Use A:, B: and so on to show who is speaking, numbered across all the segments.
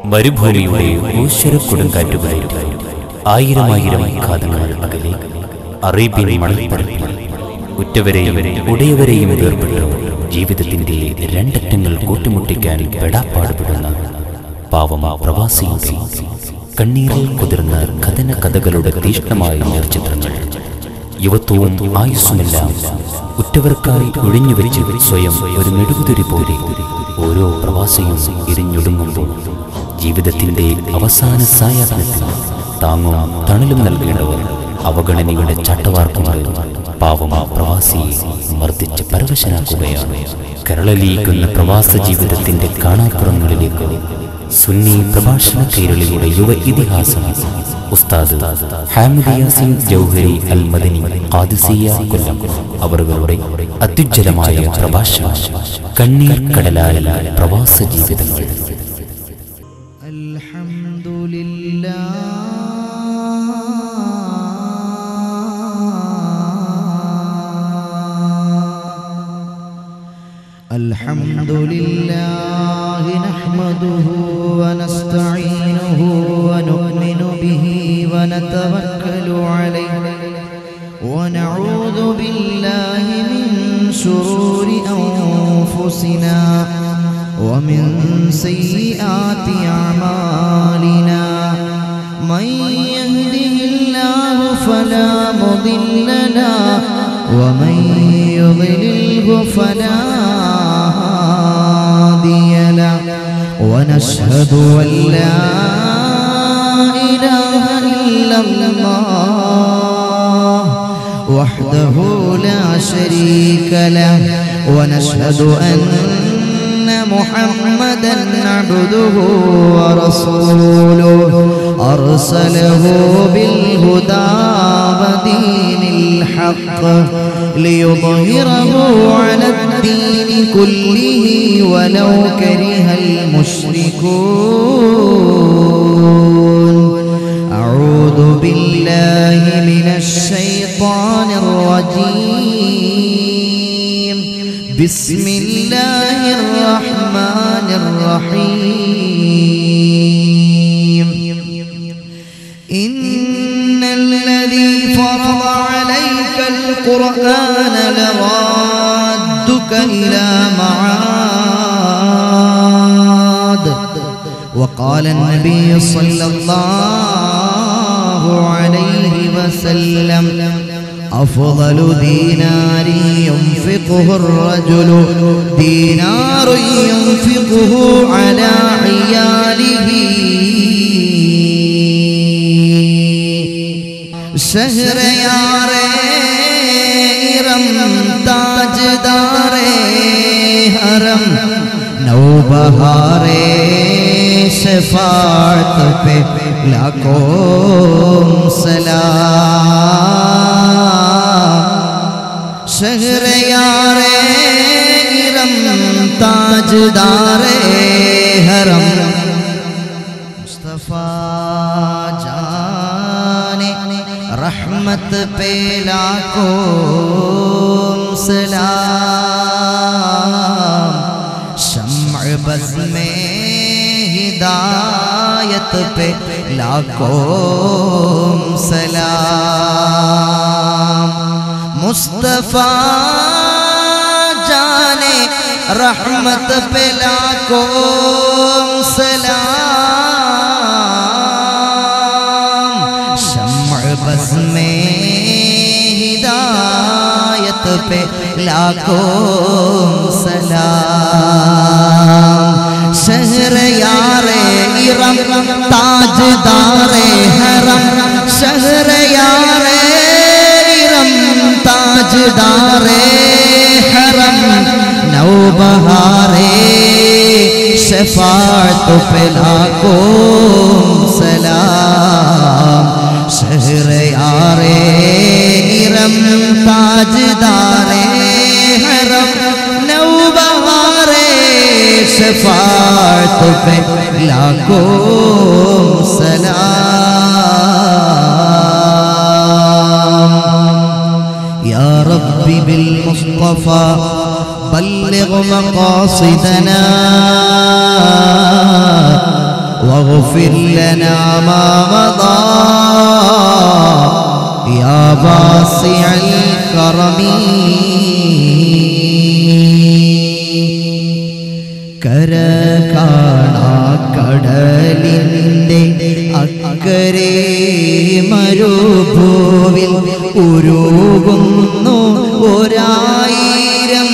A: മരുഭൂമിയുടെ ഊശ്വര കൊടുങ്കാറ്റുകളിൽ ആയിരം ആയിരം കാതങ്ങൾ അകലെ അറേബ്യൻ മണൽപ്പരപ്പിൽ ഉറ്റവരെയും ഉടയവരെയും വേർപെട്ട് ജീവിതത്തിന്റെ രണ്ടറ്റങ്ങൾ കൂട്ടുമുട്ടിക്കാൻ പെടാപ്പാടുപെടുന്ന പാവമാ പ്രവാസിയുടെ കണ്ണീരിൽ കുതിർന്ന കഥന കഥകളുടെ തീഷ്ണമായ നേർചിത്രങ്ങൾ യുവത്വവും ആയുസ്സുമെല്ലാം ഉറ്റവർക്കായി ഒഴിഞ്ഞുവെച്ച് സ്വയം ഒരു മെഴുകുതിരി പോലെ ഓരോ പ്രവാസിയും എരിഞ്ഞൊടുങ്ങുമ്പോൾ ജീവിതത്തിന്റെ അവസാന സായാഹ്നത്തിൽ താങ്ങും തണലും നൽകേണ്ടവർ അവഗണനയുടെ ചട്ടവാർക്കുമ്പോൾ പാവമാ പ്രവാസിയെ മർദ്ദിച്ച് പരവശനാക്കുകയാണ് കരളലിയിക്കുന്ന പ്രവാസ ജീവിതത്തിന്റെ കാണാപ്പുറങ്ങളിലേക്ക് സുന്നി പ്രഭാഷണ കൈരളിയുടെ യുവ ഇതിഹാസം ഉസ്താദ് ഹാമിദ് യാസിൻ ജൗഹരി അൽ മദനി ഖാദിസിയ കൊല്ലം അവരുടെ അത്യുജ്വലമായ പ്രഭാഷണം കണ്ണീർ കടലായ പ്രവാസ ജീവിതങ്ങൾ
B: الحمد لله الحمد لله نحمده ونستعينه ونؤمن به ونتوكل عليه ونعوذ بالله من شرور أنفسنا ومن سيئات أعمالنا من يهده الله فلا مضل له ومن يضلله فلا هادي له ونشهد أن لا إله إلا الله وحده لا شريك له ونشهد أن محمدا عبده ورسوله أرسله بالهدى ودين الحق ليظهره على الدين كله ولو كره المشركون أعوذ بالله من الشيطان الرجيم بسم الله الرحمن الرحيم إن الذي فرض عليك القرآن لرادك إلى معاد وقال النبي صلى الله عليه وسلم أفضل دينار ينفقه الرجل دينار ينفقه على عياله شهر يارے رم تاجدارے حرم نو بہارے شفاعت پہ لاکھوں سلام شہر یارے رم تاجدارے حرم مصطفیٰ جانے رحمت پہ لاکھوں سلام شمع بز میں ہدایت پہ لاکھوں سلام مصطفیٰ جانے رحمت پہ لاکھوں سلام شمع بز میں ہدایت پہ لاکھوں سلام شہر یار ارم تاجدار حرم شہر یار ارم تاجدار حرم نو بہارے شفاعت پہ لاکھوں سلام شہر یار ارم تاجدار حرم نو بہارے شفاعت پہ لاکھوں سلام يا ربي بالمصطفى بلغ مقاصدنا واغفر لنا ما مضى يا واسع الكرم കര കാണാ കടലിൻ്റെ അക്കരെ മരുഭൂവിൽ ഉരുകുന്നു ഒരായിരം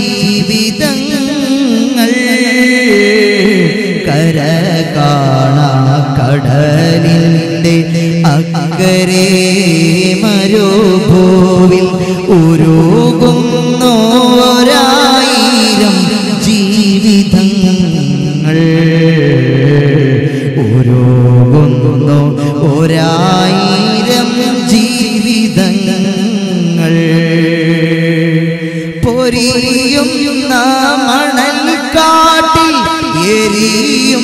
B: ജീവിതങ്ങൾ കര കാണാ കടലിൻ്റെ അക്കരെ മരുഭൂവിൽ ഉരുകുന്നു ഒരായിരം ജീവിതങ്ങൾ ഓരോകുന്നു ഒരായിരം ജീവിതങ്ങൾ പൊരിയും മണൽ കാട്ടിൽ എരിയും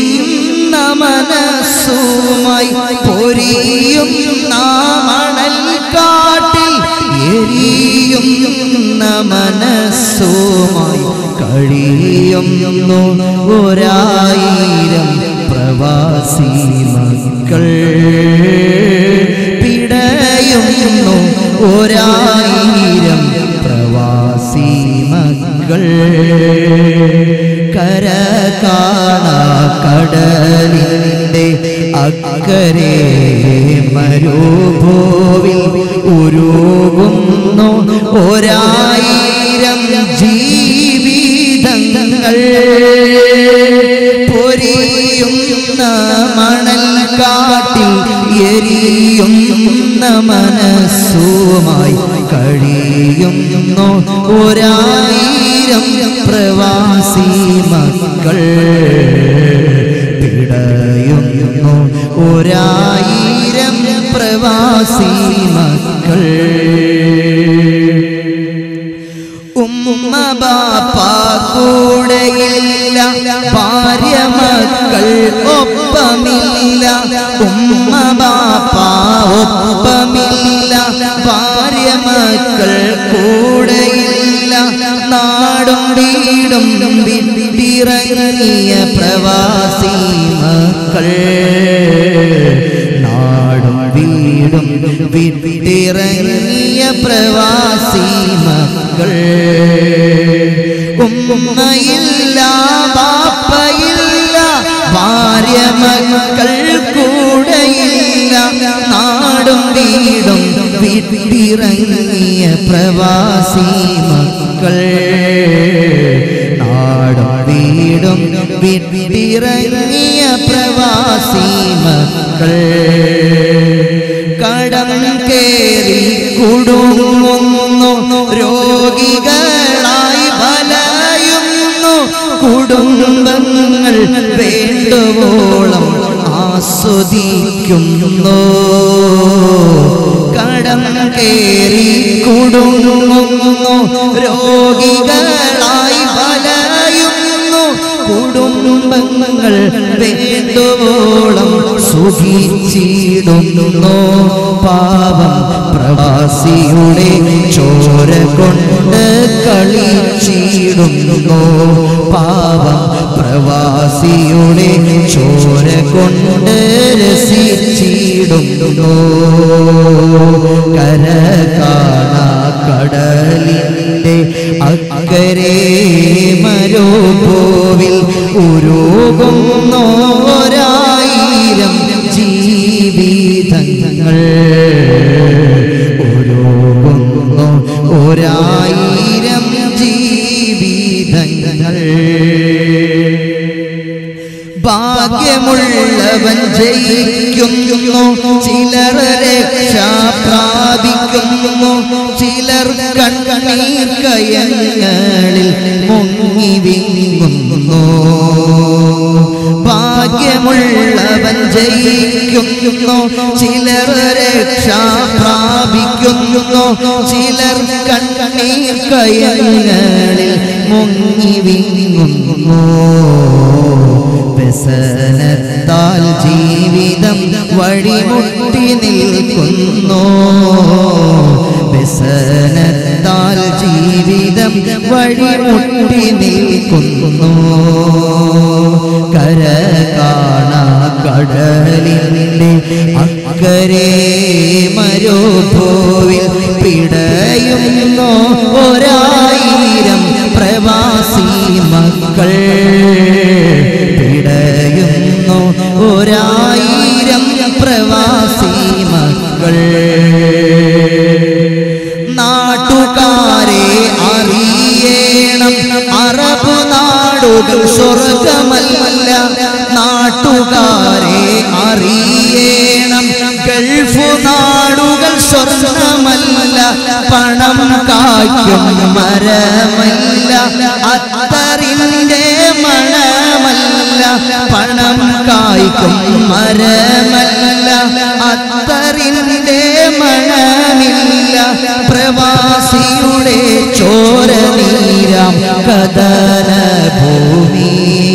B: മനസ്സുമായി പൊരിയും മണൽ കാട്ടിൽ എരിയും മനസ്സുമായി കഴിയുന്നു ഒരായിരം പ്രവാസി മക്കൾ പിടയുന്നു ഒരായിരം പ്രവാസി മക്കൾ കര കാണാ കടലിൻ്റെ അക്കരെ മരുഭൂവിൽ ഉരുകുന്നു ഒരായിരം ജീവിതങ്ങൾ പൊരിയുന്ന മണൽ കാട്ടിൽ എരിയുന്ന മനസ്സുമായി കഴിയുന്നു ഒരായിരം പ്രവാസി മക്കൾ പിടയുന്നു ഒരായിരം പ്രവാസി മക്കൾ ഉമ്മ ബാപ്പ കൂടെയില്ല ഭാര്യ മക്കൾ ഒപ്പമില്ല ഉമ്മ ബാപ്പ ഒപ്പമില്ല ഭാര്യ മക്കൾ കൂടെയില്ല നാടും വീടും വിട്ടിറങ്ങിയ പ്രവാസി മക്കൾ നാടും വീടും വിട്ടിറങ്ങിയ പ്രവാസി മക്കൾ ഉമ്മയില്ല ബാപ്പയില്ല ഭാര്യ മക്കൾ കൂടെയില്ല നാടും വീടും വിട്ടിറങ്ങിയ പ്രവാസി മക്കൾ നാടും വീടും വിട്ടിറങ്ങിയ പ്രവാസി മക്കൾ കടം കേറി കുടുങ്ങുന്നു രോഗികളായി വലയുന്നു കുടുംബങ്ങൾ വേണ്ടുവോളം ആസ്വദിക്കുന്നു കടം കേറി കുടുങ്ങുന്നു രോഗികളായി വലയുന്നു കുടുംബങ്ങൾ വേണ്ടുവോളം സുഖിച്ചിടുന്നു പാവം പ്രവാസിയുടെ ചോര കൊണ്ട് കളിച്ചിടുന്നു പാവം പ്രവാസിയുടെ ചോര കൊണ്ട് രസിച്ചിടുന്നു കര കാണാ കടലിൻ്റെ അക്കരെ മരുഭൂവിൽ ഉരുകുന്നോരായിരം ജീവിതങ്ങൾ ഉരുകുന്നു ഒരായിരം ജീവിതങ്ങൾ ഭാഗ്യമുള്ളവൻ ജയിക്കുന്നു ചിലർ രക്ഷ പ്രാപിക്കുന്നു ചിലർ കണ്ണീർ കയങ്ങളിൽ മുങ്ങി വിങ്ങുന്നു ഭാഗ്യമുള്ളവൻ ജയിക്കുന്നു ചിലർ രക്ഷ പ്രാപിക്കുന്നു ചിലർ കണ്ണീർ കയങ്ങളിൽ മുങ്ങി വിങ്ങുന്നു വ്യസനത്താൽ ജീവിതം വഴിമുട്ടി നിൽക്കുന്നു വ്യസനത്താൽ ജീവിതം വഴിമുട്ടി നിൽക്കുന്നു കര കാണാ കടലിൻ്റെ അക്കരെ മരുഭൂവിൽ പിടയുന്നു ഒരായിരം പ്രവാസി മക്കൾ പിടയുന്നു ഒരായിരം പ്രവാസി മക്കൾ നാട്ടുകാരെ അറിയണം അറബ് നാടുകൾ സ്വർഗമല്ല നാട്ടുകാരെ അറിയണം ഗൾഫ് നാടുകൾ സ്വർഗമല്ല പണം കായ്ക്കും മരമല്ല അത്തറിന്റെ മണമല്ല പണം കായ്ക്കും മരമല്ല അത്തറിന്റെ മണമില്ല പ്രവാസിയുടെ ചോര നീരാം കദന ഭൂമി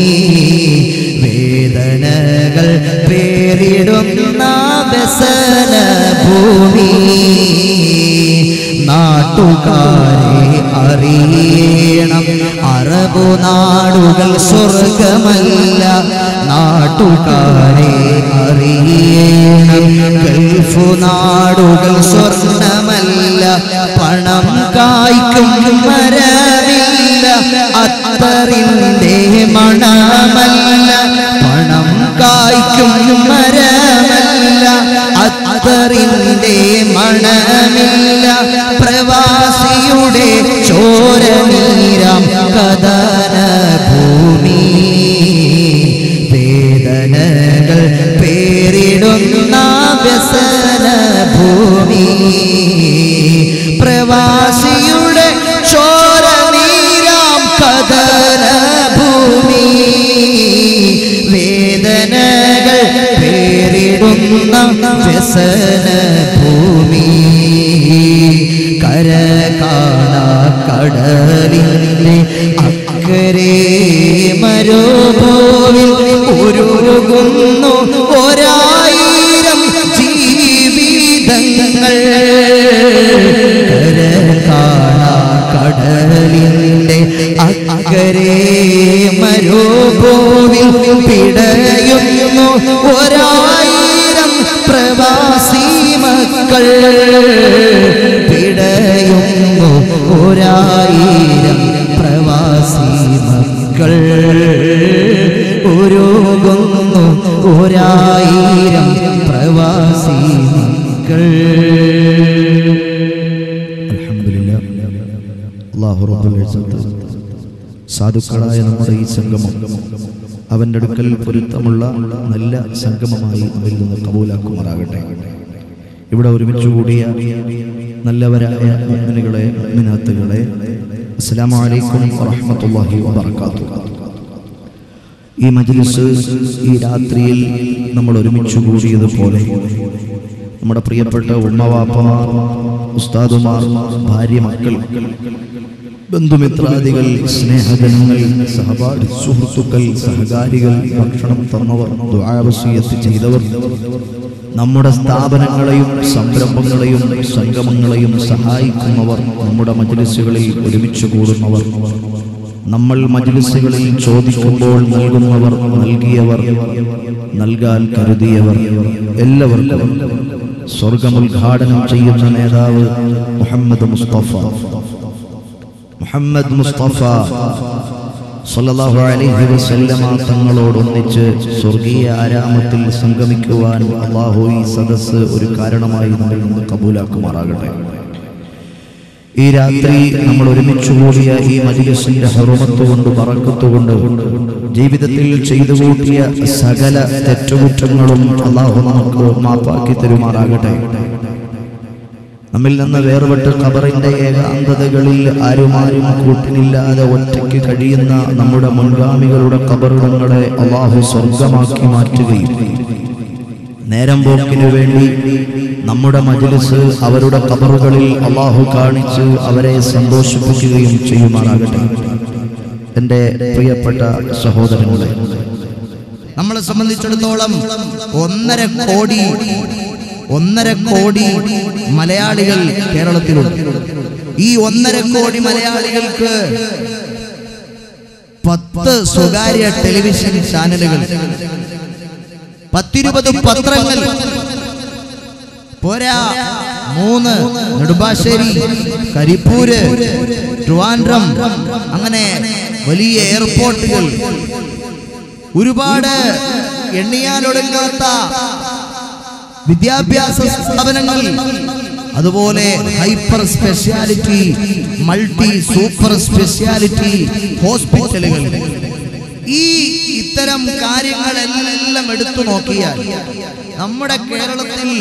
B: വേദനകൾ പേരിടുന്ന വ്യസന ഭൂമി നാട്ടുകാരെ അറിയണം അറബു നാടുകൾ സ്വർഗമല്ല നാട്ടുകാരെ അറിയണം ഗൾഫു നാടുകൾ സ്വർണമല്ല പണം കായ്ക്കും മരമില്ല അത്തറിന്റെ മണമല്ല പണം കായ്ക്കും മരമല്ല അത്തറിന്റെ മണമില്ല പ്രവാസിയുടെ ചോര നീരാം കദന ഭൂമി വേദനകൾ പേരിടുന്ന വ്യസന ഭൂമി പ്രവാസിയുടെ ചോര നീരാം കദന ഭൂമി വേദനകൾ പേരിടുന്ന വ്യസന ഭൂമി കര കാണാ കടലിൻ്റെ അക്കരെ മരുഭൂവിൽ ഒരുകുന്നു ഒരായിരം ജീവിതങ്ങൾ കര കാണാ കടലിൻ്റെ അക്കരെ മരുഭൂവിൽ പിടയുന്നു ഒരായിരം പ്രവാസി മക്കൾ പിടയുന്നു ഒരായിരം പ്രവാസി മക്കൾ ഒരുകുന്നു ഒരായിരം പ്രവാസി മക്കൾ
C: അൽഹംദുലില്ലാ. അല്ലാഹു റബ്ബുൽ ഇസ്സത്ത് സാധുക്കളായ നമ്മുടെ ഈ സംഗമം അവൻ്റെ അടുക്കൽ പൊരുത്തമുള്ള നല്ല സംഗമമായി നമ്മിൽ നിന്ന് കബൂലാക്കുമാറാകട്ടെ ഇവിടെ ഒരുമിച്ച് കൂടിയ നല്ലവരായ മുഅ്മിനുകളെ മുഅ്മിനാത്തുകളെ അസ്സലാമു അലൈക്കും വറഹ്മത്തുള്ളാഹി വബറകാതുഹു ഈ മജ്ലിസ് ഈ രാത്രിയിൽ നമ്മൾ ഒരുമിച്ച് കൂടിയതുപോലെ നമ്മുടെ പ്രിയപ്പെട്ട ഉമ്മവാപ്പമാർ ഉസ്താദുമാർ ഭാര്യ മക്കൾ ബന്ധുമിത്രാദികൾ സ്നേഹജനങ്ങൾ സഹപാഠി സുഹൃത്തുക്കൾ സഹകാരികൾ ഭക്ഷണം തന്നവർ ദ്വാവസീയത്ത് ചെയ്തവർ നമ്മുടെ സ്ഥാപനങ്ങളെയും സംരംഭങ്ങളെയും സംഗമങ്ങളെയും സഹായിക്കുന്നവർ നമ്മുടെ മജ്ലിസുകളിൽ ഒരുമിച്ച് കൂടുന്നവർ നമ്മൾ മജ്ലിസുകളിൽ ചോദിക്കുമ്പോൾ നൽകുന്നവർ നൽകിയവർ നൽകാൻ കരുതിയവർ എല്ലാവർക്കും സ്വർഗമുദ്ഘാടനം ചെയ്യുന്ന നേതാവ് മുഹമ്മദ് മുസ്തഫ മുഹമ്മദ് മുസ്തഫ സല്ലല്ലാഹു അലൈഹി വസല്ലമ തങ്ങളോടൊന്നിച്ച് സ്വർഗീയ ആരാമത്തിൽ സംഗമിക്കുവാൻ അള്ളാഹു ഈ സദസ്സ് ഒരു കാരണമായി നമ്മിൽ നിന്ന് കബൂലാക്കുമാറാകട്ടെ ഈ രാത്രി നമ്മൾ ഒരുമിച്ച് കൂടിയ ഈ മജിലിസിന്റെ ഹറുമത്ത് കൊണ്ട് പറക്കത്ത് കൊണ്ട് ജീവിതത്തിൽ ചെയ്തു കൂട്ടിയ സകല തെറ്റുകുറ്റങ്ങളും അള്ളാഹു നമുക്ക് മാപ്പാക്കി തരുമാറാകട്ടെ നമ്മിൽ നിന്ന് വേർപെട്ട് ഖബറിന്റെ ഏകാന്തതകളിൽ ആരുമാരും കൂട്ടിനില്ലാതെ ഒറ്റയ്ക്ക് കഴിയുന്ന നമ്മുടെ മുൻഗാമികളുടെ ഖബറിടങ്ങളെ അള്ളാഹു സ്വർഗമാക്കി മാറ്റുകയും നേരം പോക്കിനു വേണ്ടി നമ്മുടെ മജ്ലിസ് അവരുടെ ഖബറുകളിൽ അള്ളാഹു കാണിച്ച് അവരെ സന്തോഷിപ്പിക്കുകയും ചെയ്യുമാറാകട്ടെ എൻ്റെ പ്രിയപ്പെട്ട സഹോദരങ്ങളെ
B: നമ്മളെ സംബന്ധിച്ചിടത്തോളം ഒന്നര കോടി ഒന്നര കോടി മലയാളികൾ കേരളത്തിലുണ്ട് ഈ ഒന്നര കോടി മലയാളികൾക്ക് പത്ത് സ്വകാര്യ ടെലിവിഷൻ ചാനലുകൾ പത്തിരുപത് പത്രങ്ങൾ പോരാ മൂന്ന് നെടുമ്പാശ്ശേരി കരിപ്പൂര് ട്രിവാൻഡ്രം അങ്ങനെ വലിയ എയർപോർട്ടുകൾ ഒരുപാട് എണ്ണിയാലൊടുങ്ങാത്ത വിദ്യാഭ്യാസ സ്ഥാപനങ്ങൾ അതുപോലെ hyper speciality multi super speciality ഹോസ്പിറ്റലുകൾ ഈ ഇത്തരം കാര്യങ്ങളെല്ലാം എടുത്തു നോക്കിയാൽ നമ്മുടെ കേരളത്തിൽ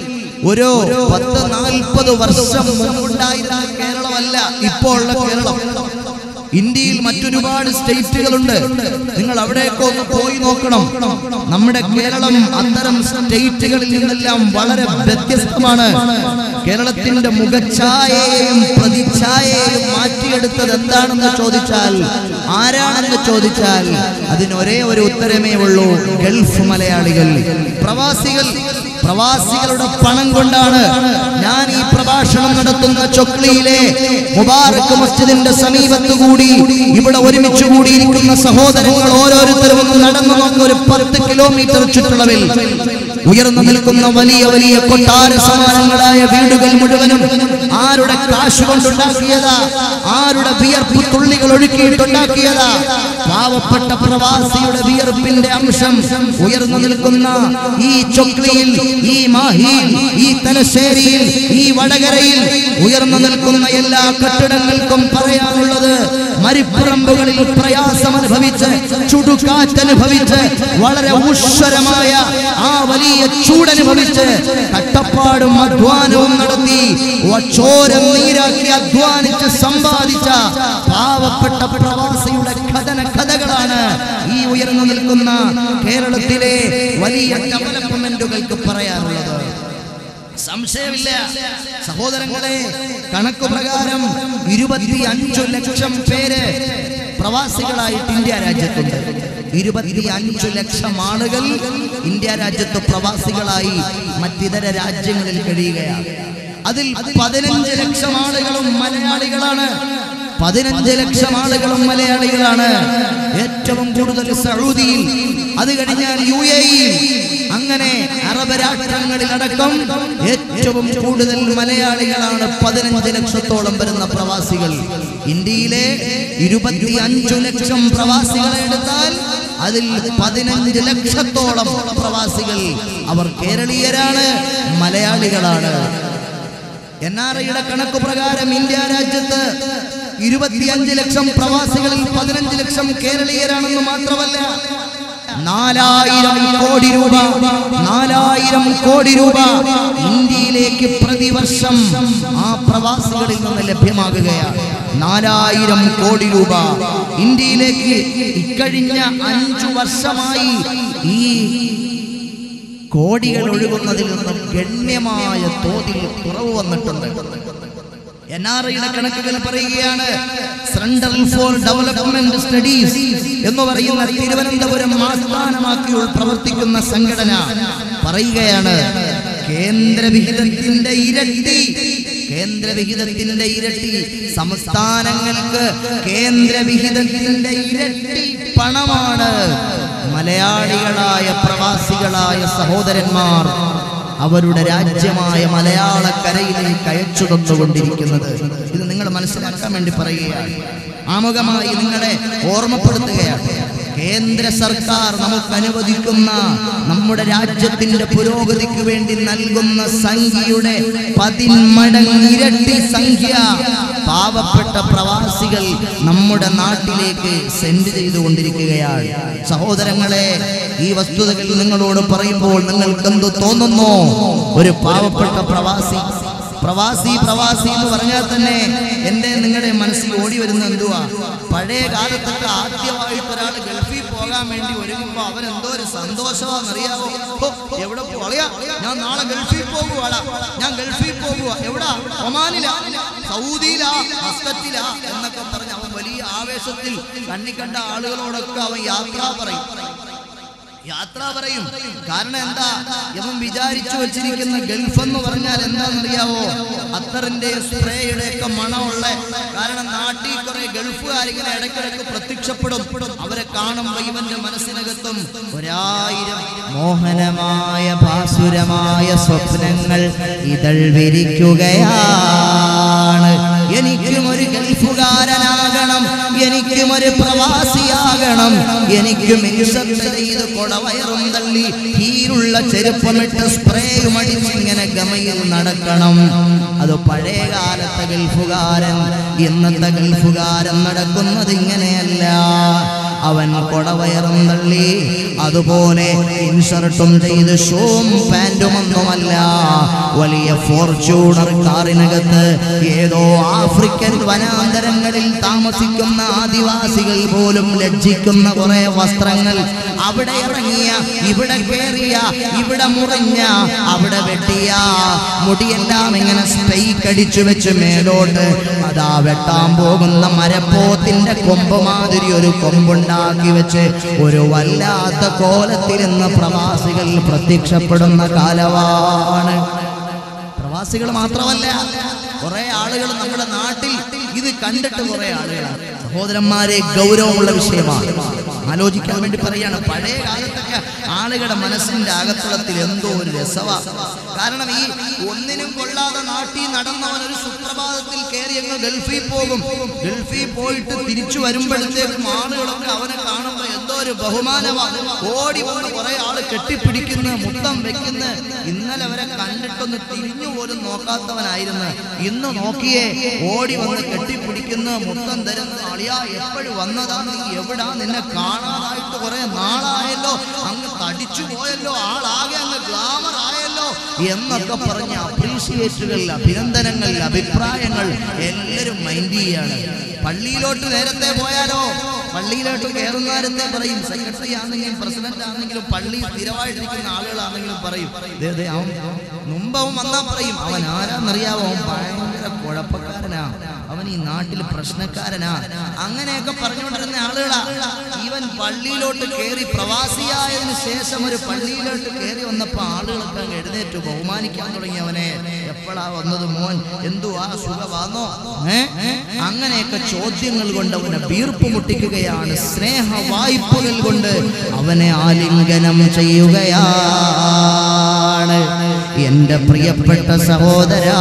B: ഒരു പത്ത് നാൽപ്പത് വർഷം മുമ്പുണ്ടായിരുന്ന കേരളമല്ല ഇപ്പോൾ ഉള്ള കേരളം ഇന്ത്യയിൽ മറ്റൊരുപാട് സ്റ്റേറ്റുകളുണ്ട് നിങ്ങൾ അവിടെയൊക്കെ ഒന്ന് പോയി നോക്കണം നമ്മുടെ കേരളം അത്തരം സ്റ്റേറ്റുകളിൽ നിന്നെല്ലാം വളരെ വ്യത്യസ്തമാണ് കേരളത്തിന്റെ മുഖഛായയെയും പ്രതിച്ഛായയെയും മാറ്റിയെടുത്തത് എന്താണെന്ന് ചോദിച്ചാൽ ആരാണെന്ന് ചോദിച്ചാൽ അതിന് ഒരേ ഒരു ഉത്തരമേ ഉള്ളൂ ഗൾഫ് മലയാളികൾ പ്രവാസികൾ പ്രവാസികളുടെ പണം കൊണ്ടാണ് ഞാൻ ഈ പ്രഭാഷണം നടത്തുന്ന ചൊക്ലിയിലെ മുബാറക് മസ്ജിദിന്റെ സമീപത്ത് കൂടി ഇവിടെ ഒരുമിച്ച് കൂടിയിരിക്കുന്ന സഹോദരങ്ങൾ ഓരോരുത്തരും ഒന്ന് നടന്നു നോക്ക ഒരു പത്ത് കിലോമീറ്റർ ചുറ്റളവിൽ ഉയർന്നു നിൽക്കുന്ന വലിയ വലിയ കൊട്ടാര സമാനങ്ങളായ വീടുകൾ മുഴുവനും ആരുടെ കാശ് കൊണ്ടുണ്ടാക്കിയതാ ആരുടെ വിയർപ്പ് തുള്ളികൾ ഒഴുക്കിയിട്ടുണ്ടാക്കിയതാ പാവപ്പെട്ട പ്രവാസിയുടെ വിയർപ്പിന്റെ അംശം ഉയർന്നു നിൽക്കുന്ന ഈ ചൊക്ലിയിൽ ഈ മാഹിയിൽ ഈ തലശ്ശേരിയിൽ ഈ വടകരയിൽ ഉയർന്നു നിൽക്കുന്ന എല്ലാ കെട്ടിടങ്ങൾക്കും പറയാനുള്ളത് മരിപ്പുറമ്പുകളിൽ പ്രയാസം അനുഭവിച്ച് ചുടുകാറ്റനുഭവിച്ച് വളരെ ഊശ്വരമായ ആ വലിയ ചൂടനുഭവിച്ച് കട്ടപ്പാടും അധ്വാനവും നടത്തി ചോരം നീരാക്കി അധ്വാനിച്ച് സമ്പാദിച്ച പാവപ്പെട്ട പ്രവാസിയുടെ കഥന കഥകളാണ് ഈ ഉയർന്നു നിൽക്കുന്ന കേരളത്തിലെ വലിയ ഡെവലപ്മെന്റുകൾക്ക് പറയാനുള്ളത് സംശയമില്ല സഹോദരങ്ങളെ കണക്ക് പ്രകാരം ഇരുപത്തി അഞ്ചു ലക്ഷം പേര് പ്രവാസികളായിട്ട് ഇന്ത്യ രാജ്യത്തുണ്ട് ഇരുപത്തി അഞ്ചു ലക്ഷം ആളുകൾ ഇന്ത്യ രാജ്യത്ത് പ്രവാസികളായി മറ്റിതര രാജ്യങ്ങളിൽ കഴിയുകയാണ് അതിൽ പതിനഞ്ച് ലക്ഷം ആളുകളും മലയാളികളാണ് പതിനഞ്ച് ലക്ഷം ആളുകളും മലയാളികളാണ് ഏറ്റവും കൂടുതൽ സൗദിയിൽ അത് കഴിഞ്ഞാൽ യു എ അങ്ങനെ അറബ് രാഷ്ട്രങ്ങളിലടക്കം ഏറ്റവും കൂടുതൽ മലയാളികളാണ് പതിനഞ്ച് ലക്ഷത്തോളം വരുന്ന പ്രവാസികൾ ഇന്ത്യയിലെ ഇരുപത്തി അഞ്ചു ലക്ഷം പ്രവാസികളെ എടുത്താൽ അതിൽ പതിനഞ്ച് ലക്ഷത്തോളം പ്രവാസികൾ അവർ കേരളീയരാണ് മലയാളികളാണ് എൻ ആർ ഐയുടെ കണക്ക് പ്രകാരം ഇന്ത്യ രാജ്യത്ത് ഇരുപത്തിയഞ്ച് ലക്ഷം പ്രവാസികളിൽ പതിനഞ്ച് ലക്ഷം കേരളീയരാണെന്ന് മാത്രമല്ല നാലായിരം കോടി രൂപ നാലായിരം കോടി രൂപ ഇന്ത്യയിലേക്ക് പ്രതിവർഷം ആ പ്രവാസികളിൽ നിന്ന് ലഭ്യമാകുകയാണ് നാലായിരം കോടി രൂപ ഇന്ത്യയിലേക്ക് ഇക്കഴിഞ്ഞ അഞ്ചു വർഷമായി ഈ കോടികൾ ഒഴുകുന്നതിൽ നിന്നും ഗണ്യമായ തോതിൽ കുറവ് വന്നിട്ടുണ്ട് എൻ ആർ ഐയുടെ കണക്കുകൾ പറയുകയാണ് സെൻട്രൽ ഫോർ ഡെവലപ്മെന്റ് സ്റ്റഡീസ് എന്ന് പറയുന്ന തിരുവനന്തപുരം ആസ്ഥാനമാക്കി പ്രവർത്തിക്കുന്ന സംഘടന പറയുകയാണ് കേന്ദ്ര വിഹിതത്തിന്റെ ഇരട്ടി കേന്ദ്ര വിഹിതത്തിന്റെ ഇരട്ടി സംസ്ഥാനങ്ങൾക്ക് കേന്ദ്ര വിഹിതത്തിന്റെ ഇരട്ടി പണമാണ് മലയാളികളായ പ്രവാസികളായ സഹോദരന്മാർ അവരുടെ രാജ്യമായ മലയാളക്കരയിലേക്ക് അയച്ചു തന്നുകൊണ്ടിരിക്കുന്നത് ഇത് നിങ്ങൾ മനസ്സിലാക്കാൻ വേണ്ടി പറയുകയാണ് ആമുഖമായി നിങ്ങളെ ഓർമ്മപ്പെടുത്തുകയാണ് കേന്ദ്ര സർക്കാർ നമുക്ക് അനുവദിക്കുന്ന നമ്മുടെ രാജ്യത്തിന്റെ പുരോഗതിക്ക് വേണ്ടി നൽകുന്ന സംഖ്യയുടെ പതിന്മടങ്ങിരട്ടി സംഖ്യ പാവപ്പെട്ട പ്രവാസികൾ നമ്മുടെ നാട്ടിലേക്ക് സെൻഡ് ചെയ്തുകൊണ്ടിരിക്കുകയാണ് സഹോദരങ്ങളെ ഈ വസ്തുതകൾ നിങ്ങളോട് പറയുമ്പോൾ നിങ്ങൾക്ക് എന്ത് തോന്നുന്നു ഒരു പാവപ്പെട്ട പ്രവാസി പ്രവാസി പ്രവാസി എന്ന് പറഞ്ഞാൽ തന്നെ എൻ്റെ നിങ്ങളുടെ മനസ്സിൽ ഓടി വരുന്ന എന്തുവാ പഴയ കാലത്തൊക്കെ ആദ്യമായിട്ട് ഒരാൾ ഗൾഫിൽ പോകാൻ വേണ്ടി ഒരുങ്ങുമ്പോ അവൻ എന്തോ ഒരു സന്തോഷമാണെന്നറിയാവോ ഓ, എവിടെ പോളയാ ഞാൻ നാളെ ഗൾഫിൽ പോകുവാടാ ഞാൻ ഗൾഫിൽ പോകുക എവിടാ ഒമാനിലാ സൗദിയിലാ മസ്കറ്റിലാ എന്നൊക്കെ പറഞ്ഞ് അവൻ വലിയ ആവേശത്തിൽ കണ്ണി കണ്ട ആളുകളോടൊക്കെ അവൻ യാത്ര പറയും യാത്ര പറയും കാരണം എന്താ ഇവൻ വിചാരിച്ചു വെച്ചിരിക്കുന്ന ഗൾഫ് എന്ന് പറഞ്ഞാൽ എന്താണെന്നറിയാവോ അത്തറിന്റെ സ്പ്രേയുടെ ഒക്കെ മണമുള്ള കാരണം നാട്ടിൽ കുറെ ഗൾഫുകാരിങ്ങനെ ഇടയ്ക്കിടയ്ക്ക് പ്രത്യക്ഷപ്പെടും അവരെ കാണുമ്പോ ഇവന്റെ മനസ്സിനകത്തും ഒരായിരം
C: മോഹനമായ ഭാസുരമായ സ്വപ്നങ്ങൾ ഇതൾ വിരിക്കുകയാണ്
B: എനിക്കും ഒരു ഗൾഫുകാരനാകണം എനിക്കും ഒരു പ്രവാസിയാകണം എനിക്കും ഇൻസർട്ട് ചെയ്ത് കൊടവയറും തള്ളി ഹീലുള്ള ചെരുപ്പമിട്ട് സ്പ്രേയും അടിച്ച് ഇങ്ങനെ ഗമയിൽ നടക്കണം അത് പഴയ കാലത്തെ ഗൾഫുകാരൻ ഇന്നത്തെ ഗൾഫുകാരൻ നടക്കുന്നത് ഇങ്ങനെയല്ല അവൻ കൊടവയറും തള്ളി അതുപോലെ ഇൻഷർട്ടും ചെയ്ത് ഷൂവും പാൻറ്റും ഒന്നുമല്ല വലിയ ഫോർച്യൂണർ കാറിനകത്ത് ഏതോ ആഫ്രിക്കൻ വനാന്തരങ്ങളിൽ താമസിക്കുന്ന ആദിവാസികൾ പോലും ലജ്ജിക്കുന്ന കുറെ വസ്ത്രങ്ങൾ അവിടെ ഇറങ്ങിയ ഇവിടെ കേറിയ ഇവിടെ മുറിഞ്ഞ അവിടെ വെട്ടിയ മുടിയെല്ലാം ഇങ്ങനെ സ്പെയ്ക്ക് അടിച്ചു വെച്ച് മേലോട്ട് അതാ വെട്ടാൻ പോകുന്ന മരപ്പോത്തിന്റെ കൊമ്പ് മാതിരി ഒരു കൊമ്പുണ്ടാക്കി വെച്ച് ഒരു വല്ലാത്ത കോലത്തിൽ ഇന്ന് പ്രവാസികൾ പ്രത്യക്ഷപ്പെടുന്ന കാലമാണ് പ്രവാസികൾ മാത്രമല്ല കുറെ ആളുകൾ നമ്മുടെ നാട്ടിൽ ഇത് കണ്ടിട്ട് കുറെ ആളുകളാണ് സഹോദരന്മാരെ ഗൗരവമുള്ള വിഷയമാണ് ആലോചിക്കാൻ വേണ്ടി പറയാണ് പഴയ കാലത്തൊക്കെ ആളുകളുടെ മനസ്സിന്റെ അകത്തളത്തിൽ എന്തോ ഒരു രസവാ കാരണം ഈ ഒന്നിനും കൊള്ളാതെ നാട്ടിൽ നടന്നവൻ ഒരു സുപ്രഭാതത്തിൽ കയറി അങ്ങ് ഗൾഫിൽ പോകും ഗൾഫിൽ പോയിട്ട് തിരിച്ചു വരുമ്പോഴത്തേക്കും ആളുകളൊക്കെ അവനെ കാണുമ്പോൾ എന്തോ ഒരു ബഹുമാനമാ ഓടി വന്ന് കുറെ ആള് കെട്ടിപ്പിടിക്കുന്ന മുത്തം വെക്കുന്ന ഇന്നലെ അവരെ കണ്ടിട്ടൊന്ന് തിരിഞ്ഞു പോലും നോക്കാത്തവനായിരുന്നു ഇന്ന് നോക്കിയേ ഓടി വന്ന് കെട്ടിപ്പിടിക്കുന്ന മുത്തം തരുന്ന അളിയാ എപ്പോഴും വന്നതാണ് നീ എവിടാ നിന്നെ കാണാനായിട്ട് കുറെ നാളായല്ലോ അങ്ങ് തടിച്ചു പോയല്ലോ ആളാകെ അങ്ങ് ഗ്ലാമർ ആയല്ലോ എന്നൊക്കെ പറഞ്ഞ അപ്രീഷിയേറ്റുകൾ അഭിനന്ദനങ്ങൾ അഭിപ്രായങ്ങൾ എല്ലാവരും മൈൻഡ് ചെയ്യാണ് പള്ളിയിലോട്ട് നേരത്തെ പോയാലോ പള്ളിയിലോട്ട് കയറുന്നാരെന്നേ പറയും സെക്രട്ടറി ആണെങ്കിലും പ്രസിഡന്റ് ആണെങ്കിലും പള്ളി സ്ഥിരമായിട്ടിരിക്കുന്ന ആളുകളാണെങ്കിലും പറയും ദേ, ദേ, അവൻ മുമ്പ് അവൻ വന്നാ പറയും അവൻ ആരാന്നറിയാവോ അവൻ ഭയങ്കര കുഴപ്പക്കാരനാ അവൻ ഈ നാട്ടിൽ പ്രശ്നക്കാരനാ അങ്ങനെയൊക്കെ പറഞ്ഞുകൊണ്ടിരുന്ന ആളുകളാ ഇവൻ പള്ളിയിലോട്ട് കയറി പ്രവാസിയായതിനു ശേഷം ഒരു പള്ളിയിലോട്ട് കയറി വന്നപ്പോ ആളുകളൊക്കെ അങ്ങ് എഴുന്നേറ്റ് ബഹുമാനിക്കാൻ തുടങ്ങി അവനെ എപ്പോഴാ വന്നത് മോൻ എന്തുവാ സുഖമാണോ ഏ അങ്ങനെയൊക്കെ ചോദ്യങ്ങൾ കൊണ്ട് അവനെ വീർപ്പ് മുട്ടിക്കുകയാണ് സ്നേഹ വായ്പകൾ കൊണ്ട് അവനെ ആലിംഗനം ചെയ്യുകയാണ് എന്റെ പ്രിയപ്പെട്ട സഹോദരാ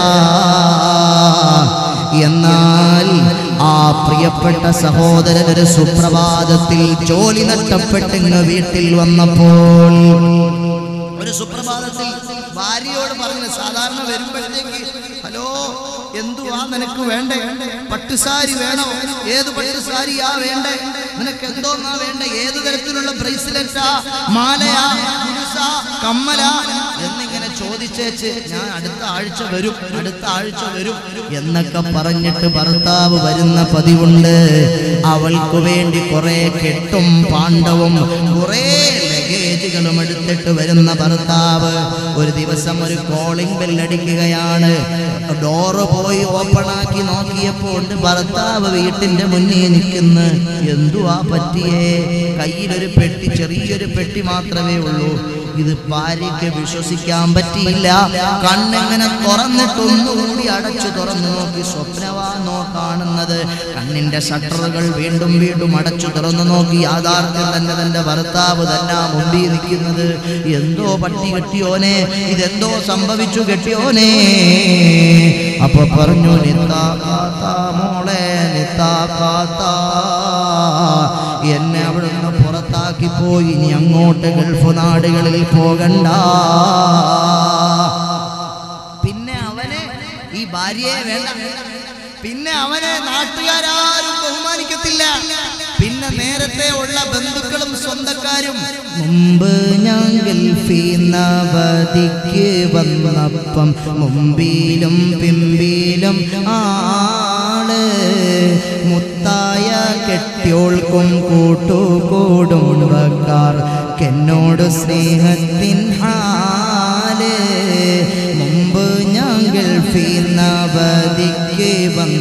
B: എന്നാൽ ആ പ്രിയപ്പെട്ട സഹോദരൻ ഒരു സുപ്രഭാതത്തിൽ ജോലി നഷ്ടപ്പെട്ടിങ്ങ് വീട്ടിൽ വന്നപ്പോൾ ഒരു സുപ്രഭാതത്തിൽ ഭാര്യയോട് പറഞ്ഞു സാധാരണ വരുമ്പോഴത്തേക്ക് ഹലോ എന്തുവാ നിനക്ക് വേണ്ടേ പട്ടുസാരി വേണോ ഏത് പട്ടുസാരിയാ വേണ്ടേ നിനക്ക് എന്തോന്നാ വേണ്ടേ ഏത് തരത്തിലുള്ള ബ്രേസ്ലെറ്റാ മാലയാ കുരിശാ, കമ്മലാ എന്നിങ്ങനെ ചോദിച്ചേച്ച് ഞാൻ അടുത്ത ആഴ്ച വരും അടുത്ത ആഴ്ച വരും എന്നൊക്കെ പറഞ്ഞിട്ട് ഭർത്താവ് വരുന്ന പതിവുണ്ട് അവൾക്ക് വേണ്ടി കുറെ കെട്ടും പാണ്ഡവും കുറെ ലഗേജുകളും എടുത്തിട്ട് വരുന്ന ഭർത്താവ് ഒരു ദിവസം ഒരു കോളിംഗ് ബെല്ലടിക്കുകയാണ് ഡോറ് പോയി ഓപ്പൺ ആക്കി നോക്കിയപ്പോൾ ഉണ്ട് ഭർത്താവ് വീട്ടിന്റെ മുന്നിൽ നിൽക്കുന്നു എന്തുവാ പറ്റിയേ കയ്യിലൊരു പെട്ടി ചെറിയൊരു പെട്ടി മാത്രമേ ഉള്ളൂ ഇത് ഭാര്യയ്ക്ക് വിശ്വസിക്കാൻ പറ്റിയില്ല കണ്ണെങ്ങനെ തുറന്നിട്ട് ഒന്നുകൂടി അടച്ചു തുറന്നു നോക്കി സ്വപ്നവാനോ കാണുന്നത് കണ്ണിന്റെ ഷട്ടറുകൾ വീണ്ടും വീണ്ടും അടച്ചു തുറന്നു നോക്കി യാഥാർത്ഥ്യം തന്നെ തന്റെ ഭർത്താവ് തന്നെ മുമ്പിൽ നിൽക്കുന്നത് എന്തോ പട്ടി കെട്ടിയോനെ ഇതെന്തോ സംഭവിച്ചു കെട്ടിയോനെ അപ്പൊ പറഞ്ഞു നിത്താക്കാത്ത മോളെ നിത്താക്കാത്ത എന്നെ അവിടുന്ന് പുറത്താക്കി പോയി ഇനി അങ്ങോട്ട് ഗൾഫ് നാടുകളിൽ പോകണ്ട പിന്നെ അവനെ ഈ ഭാര്യയെ വേണ്ട പിന്നെ അവനെ നാട്ടുകാരും ബഹുമാനിക്കത്തില്ല പിന്നെ നേരത്തെ ഉള്ള ബന്ധുക്കളും സ്വന്തക്കാരും മുമ്പ് ഞാൻ ഗൾഫീന്നവധിക്ക് വന്നപ്പം മുമ്പിലും പിമ്പിലും ആള് മുത്തായ കെട്ടിയോൾക്കും കൂട്ടുകൂടുംബക്കാർ എന്നോട് സ്നേഹത്തിൻ ഹാല് മുമ്പ് ഞാൻ ഗൾഫീന്നവധിക്ക്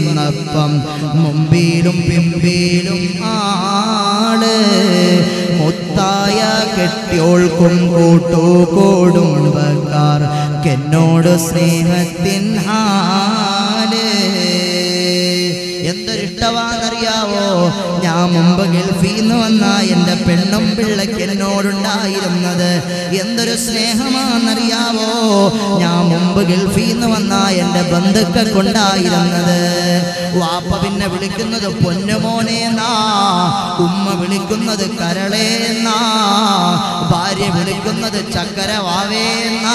B: വന്നപ്പം മുമ്പിലും പിമ്പിലും ആള്
C: മുത്തായ കെട്ടിയോൾക്കും കൂട്ടുകൂടുംബക്കാർ എന്നോട് സ്നേഹത്തിൻ ഹാല് എന്തൊരു ഇഷ്ടമാണെന്നറിയാവോ ഞാൻ മുമ്പ് ഗൾഫിൽ നിന്ന് വന്ന എൻ്റെ പെണ്ണും പിള്ളയ്ക്ക് എന്നോടുണ്ടായിരുന്നത് എന്തൊരു സ്നേഹമാണെന്നറിയാവോ ഞാൻ മുമ്പ് ഗൾഫിൽ നിന്ന് വന്ന എൻ്റെ ബന്ധുക്കൾക്കുണ്ടായിരുന്നത് വാപ്പ പിന്നെ വിളിക്കുന്നത് പൊന്നുമോനെ എന്നാ ഉമ്മ വിളിക്കുന്നത് കരളേ എന്നാ ഭാര്യ വിളിക്കുന്നത് ചക്കര വാവേ എന്നാ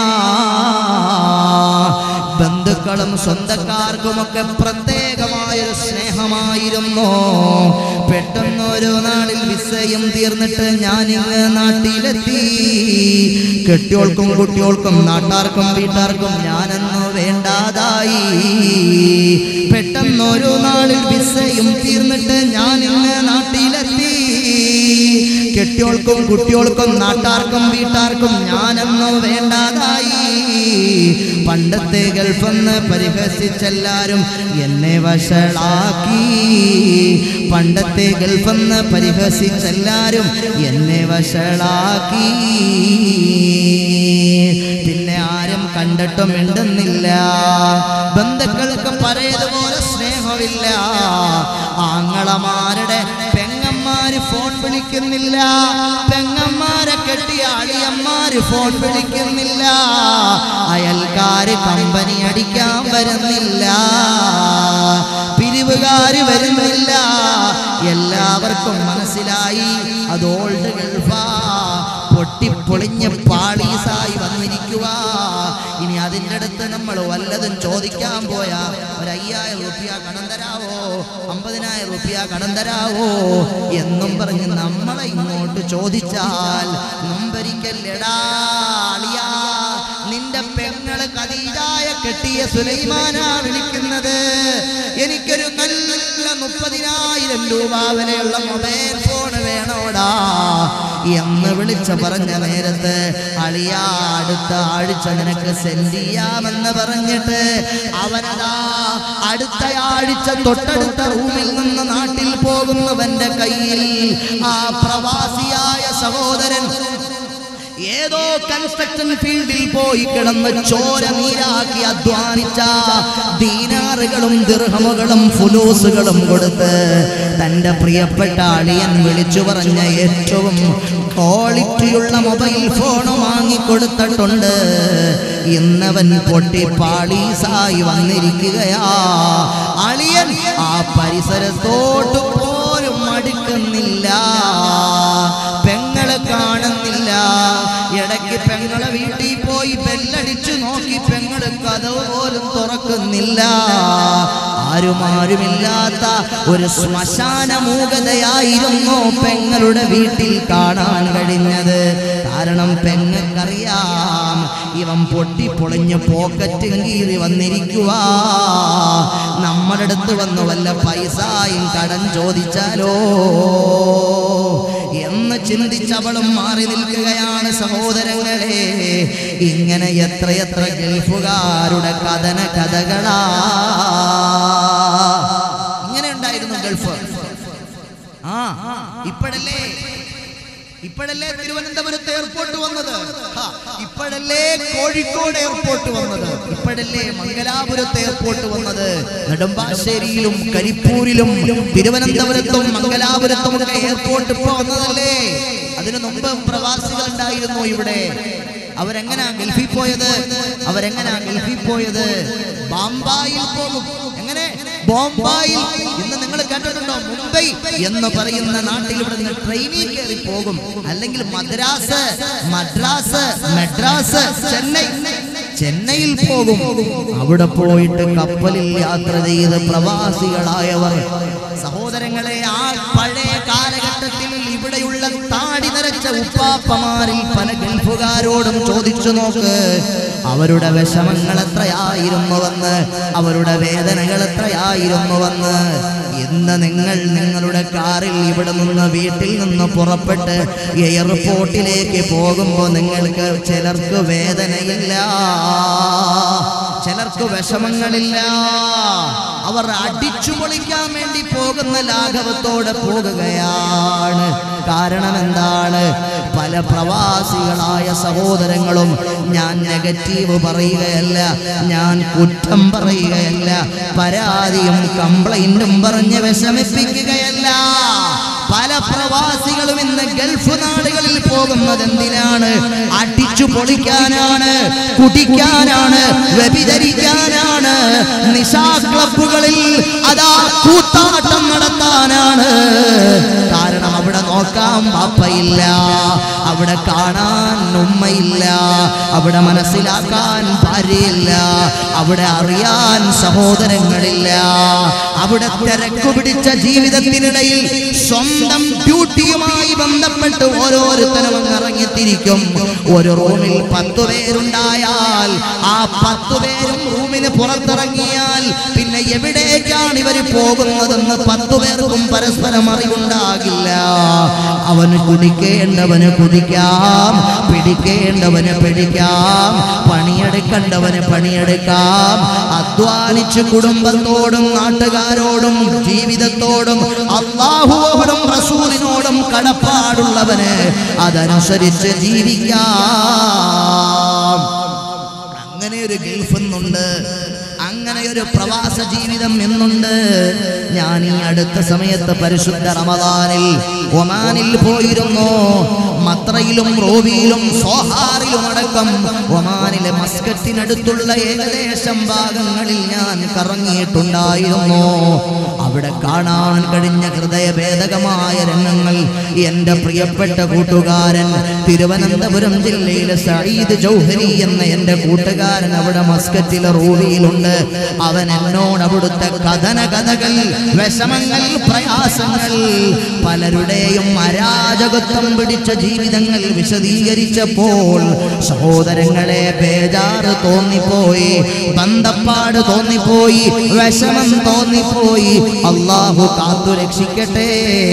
C: ബന്ധുക്കളും സ്വന്തക്കാർക്കുമൊക്കെ പ്രത്യേകമായൊരു സ്നേഹമായിരുന്നു പെട്ടെന്ന് ഒരു നാളിൽ വിസയും തീർന്നിട്ട് ഞാനിങ്ങ് നാട്ടിലെത്തി കെട്ടിയോൾക്കും കുട്ടിയോൾക്കും നാട്ടാർക്കും വീട്ടാർക്കും ഞാനെന്ന് വേണ്ടാതായി പെട്ടെന്ന് ഒരു നാളിൽ വിസയും തീർന്നിട്ട് ഞാനിങ്ങ് നാട്ടിലെത്തി കെട്ടിയോൾക്കും കുട്ടിയോൾക്കും നാട്ടാർക്കും വീട്ടാർക്കും ഞാനെന്ന് വേണ്ടാതായി പണ്ടത്തെ ഗൾഫെന്ന് പരിഹസിച്ചെല്ലാരും എന്നെ വഷളാക്കി പണ്ടത്തെ ഗൾഫെന്ന് പരിഹസിച്ചെല്ലാരും എന്നെ വഷളാക്കി പിന്നെ ആരും കണ്ടിട്ടും മിണ്ടുന്നില്ല ബന്ധുക്കൾക്ക് പഴയതുപോലെ സ്നേഹമില്ല ആങ്ങളമാരുടെ പെങ്ങന്മാര് ഫോൺ വിളിക്കുന്നില്ല പെങ്ങന്മാരെ കെട്ടിയ അളിയന്മാര് ഫോൺ വിളിക്കുന്നില്ല അയൽക്കാര് കമ്പനി അടിക്കാൻ വരുന്നില്ല പിരിവുകാര് വരുന്നില്ല എല്ലാവർക്കും മനസ്സിലായി അത് ഓൾഡ് ഗൾഫാ പൊട്ടിപ്പൊളിഞ്ഞ് പാളീസായി വന്നിരിക്കുക ഇനി അതിൻ്റെ അടുത്ത് നമ്മൾ വല്ലതും ചോദിക്കാൻ പോയാ ഒരു അയ്യായിരം റുപ്യ കടം തരാവോ അമ്പതിനായിരം റുപ്യ കടം തരാവോ എന്നും പറഞ്ഞ് നമ്മളെ ഇങ്ങോട്ട് ചോദിച്ചാൽ നമ്പരിക്കല്ലടാ അളിയാ നിന്റെ പെങ്ങള് കദീജായ കെട്ടിയ സുലൈമാനാ വിളിക്കുന്നത് എനിക്കൊരു നല്ല മുപ്പതിനായിരം രൂപ വിലയുള്ള മൊബൈൽ ഫോൺ വേണോടാ എന്ന് വിളിച്ച പറഞ്ഞ നേരത്ത് അളിയാ അടുത്ത ആഴ്ച നിനക്ക് സെൻഡ് ചെയ്യാമെന്ന് പറഞ്ഞിട്ട് അവനതാ അടുത്ത ആഴ്ച തൊട്ടടുത്ത റൂമിൽ നിന്ന് നാട്ടിൽ പോകുന്നവന്റെ കയ്യിൽ ആ പ്രവാസിയായ സഹോദരൻ ഏതോ കൺസ്ട്രക്ഷൻ ഫീൽഡിൽ പോയി കിടന്ന് ചോര നീരാക്കി അധ്വാനിച്ച ദീനാറുകളും ദിർഹമുകളും ഫുലൂസുകളും കൊടുത്ത് തന്റെ പ്രിയപ്പെട്ട അളിയൻ വിളിച്ചു പറഞ്ഞ ഏറ്റവും ക്വാളിറ്റിയുള്ള മൊബൈൽ ഫോൺ വാങ്ങിക്കൊടുത്തിട്ടുണ്ട് ഇന്നവൻ പൊട്ടി പാളീസായി വന്നിരിക്കുകയാ അളിയൻ ആ പരിസരത്തോട്ട് പോലും അടുക്കുന്നില്ല പെങ്ങള് കാണുന്നില്ല ഇടയ്ക്ക് പെങ്ങളെ വീട്ടിൽ പോയി ബെല്ലടിച്ചു നോക്കി പെങ്ങള് കഥവ് പോലും തുറക്കുന്നില്ല ആരുമാരുമില്ലാത്ത ഒരു ശ്മശാന മൂകതയായിരുന്നു പെങ്ങളുടെ വീട്ടിൽ കാണാൻ കഴിഞ്ഞത് കാരണം പെങ്ങൾക്കറിയാം ഇവൻ പൊട്ടിപ്പൊളിഞ്ഞ് പോക്കറ്റും കീറി വന്നിരിക്കുക നമ്മുടെ അടുത്ത് വന്ന് വല്ല പൈസയും കടം ചോദിച്ചാലോ എന്ന് ചിന്തിച്ചവളും മാറി നിൽക്കുകയാണ് സഹോദരങ്ങളെ ഇങ്ങനെ എത്രയെത്ര ഗൾഫുകാരുടെ കഥന കഥകളാ ഇങ്ങനെ ഉണ്ടായിരുന്നു ഗൾഫ് ആ ഇപ്പോഴല്ലേ ഇപ്പോഴല്ലേ തിരുവനന്തപുരത്ത് എയർപോർട്ട് വന്നത് ഹാ, ഇപ്പോഴല്ലേ കോഴിക്കോട് എയർപോർട്ട് വന്നത് ഇപ്പോഴല്ലേ മംഗലാപുരത്ത് എയർപോർട്ട് വന്നത് നെടുമ്പാശ്ശേരിയിലും കരിപ്പൂരിലും തിരുവനന്തപുരത്തും മംഗലാപുരത്തും ഒക്കെ എയർപോർട്ട് ഇപ്പൊ വന്നതല്ലേ അതിനു മുമ്പ് പ്രവാസികൾ ഉണ്ടായിരുന്നു ഇവിടെ അവരെങ്ങനാ ഗൾഫിൽ പോയത് അവരെങ്ങനാ ഗൾഫിൽ പോയത് ബാംബായിൽ പോകും എങ്ങനെ ബോംബായിൽ ഇന്ന് നിങ്ങൾ കേട്ടിട്ടുണ്ടോ മുംബൈ എന്ന് പറയുന്ന നാട്ടിൽ ഇവിടെ നിന്ന് ട്രെയിനിൽ കയറി പോകും അല്ലെങ്കിൽ മദ്രാസ് മദ്രാസ് മെഡ്രാസ് ചെന്നൈ ചെന്നൈയിൽ പോകും അവിടെ പോയിട്ട് കപ്പലിൽ യാത്ര ചെയ്ത് പ്രവാസികളായവർ സഹോദരങ്ങളെ ആ പഴയ കാലഘട്ടത്തിൽ ഇവിടെയുള്ള താടി നിറച്ച ഉപ്പാപ്പമാരിൽ പല ഗൾഫുകാരോടും ചോദിച്ചു നോക്ക്
B: അവരുടെ വിഷമങ്ങൾ എത്രയായിരുന്നുവെന്ന് അവരുടെ വേദനകൾ എത്രയായിരുന്നുവെന്ന് ഇന്ന് നിങ്ങൾ നിങ്ങളുടെ കാറിൽ ഇവിടെ നിന്ന് വീട്ടിൽ നിന്ന് പുറപ്പെട്ട് എയർപോർട്ടിലേക്ക് പോകുമ്പോൾ നിങ്ങൾക്ക് ചിലർക്ക് വേദനയില്ല ചിലർക്ക് വിഷമങ്ങളില്ല അവർ അടിച്ചു പൊളിക്കാൻ വേണ്ടി പോകുന്ന ലാഘവത്തോടെ പോകുകയാണ് കാരണം എന്താണ് പല പ്രവാസികളായ സഹോദരങ്ങളും ഞാൻ നെഗറ്റീവ് പറയുകയല്ല ഞാൻ കുറ്റം പറയുകയല്ല പരാതിയും കംപ്ലൈന്റും പറഞ്ഞ് വിഷമിപ്പിക്കുകയല്ല പല പ്രവാസികളും ഇന്ന് ഗൾഫ് നാടുകളിൽ പോകുന്നത് എന്തിനാണ് അടിച്ചു പൊളിക്കാനാണ് കുടിക്കാനാണ് വ്യഭിചരിക്കാനാണ് നിശാ ക്ലബുകളിൽ അതാ കൂത്താട്ടം നടത്താനാണ് കാരണം അവിടെ നോക്കാൻ പാപ്പയില്ല അവിടെ കാണാൻ ഉമ്മയില്ല അവിടെ മനസ്സിലാക്കാൻ ഭാര്യയില്ല അവിടെ അറിയാൻ സഹോദരങ്ങളില്ല അവിടെ തിരക്കു പിടിച്ച ജീവിതത്തിനിടയിൽ സ്വന്തം ഡ്യൂട്ടിയുമായി ബന്ധപ്പെട്ട് ഓരോരുത്തരും അങ്ങ് ഇറങ്ങിത്തിരിക്കും ഒരു റൂമിൽ പത്തു പേരുണ്ടായാൽ ആ പത്തു പേരും റൂമിന് പുറത്തിറങ്ങിയാൽ പിന്നെ എവിടേക്കാണ് ഇവർ പോകുന്നതെന്ന് പത്തു പേർക്കും പരസ്പരം അറിവുണ്ടാകില്ല അവന് കുടിക്കേണ്ടവന് കുടിക്കാം പിടിക്കേണ്ടവന് പിടിക്കാം പണിയെടുക്കേണ്ടവന് പണിയെടുക്കാം അധ്വാനിച്ച് കുടുംബത്തോടും നാട്ടുകാരോടും ജീവിതത്തോടും അള്ളാഹുവോടും റസൂലിനോടും കടപ്പാടുള്ളവന് അതനുസരിച്ച് ജീവിക്കാം അങ്ങനെ ഒരു ഗൾഫ് എന്നുണ്ട് അങ്ങനെ ഒരു പ്രവാസ ജീവിതം എന്നുണ്ട് ഞാൻ ഈ അടുത്ത സമയത്ത് പരിശുദ്ധ റമദാനിൽ ഒമാനിൽ പോയിരുന്നു മത്രയിലും റോവിയിലും സോഹാറിലും അടക്കം ഒമാനിലെ മസ്കറ്റിനടുത്തുള്ള ഏകദേശം ഭാഗങ്ങളിൽ ഞാൻ കറങ്ങിയിട്ടുണ്ടായിരുന്നു അവിടെ കാണാൻ കഴിഞ്ഞ ഹൃദയഭേദകമായ രംഗങ്ങൾ എൻ്റെ പ്രിയപ്പെട്ട കൂട്ടുകാരൻ തിരുവനന്തപുരം ജില്ലയിലെ സയ്യിദ് ചൗഹരി എന്ന എൻ്റെ കൂട്ടുകാരൻ അവിടെ മസ്കറ്റിലെ റൂവിയിലുണ്ട് അവൻ എന്നോട് അവിടുത്തെ കഥന കഥകൾ വിഷമങ്ങൾ പ്രയാസങ്ങൾ പലരുടെയും അരാജകത്വം പിടിച്ച ജീവിതങ്ങൾ വിശദീകരിച്ചപ്പോൾ സഹോദരങ്ങളെ ബേജാറ് തോന്നിപ്പോയി ബന്ധപ്പാട് തോന്നിപ്പോയി വിഷമം തോന്നിപ്പോയി അള്ളാഹു കാത്തു രക്ഷിക്കട്ടെ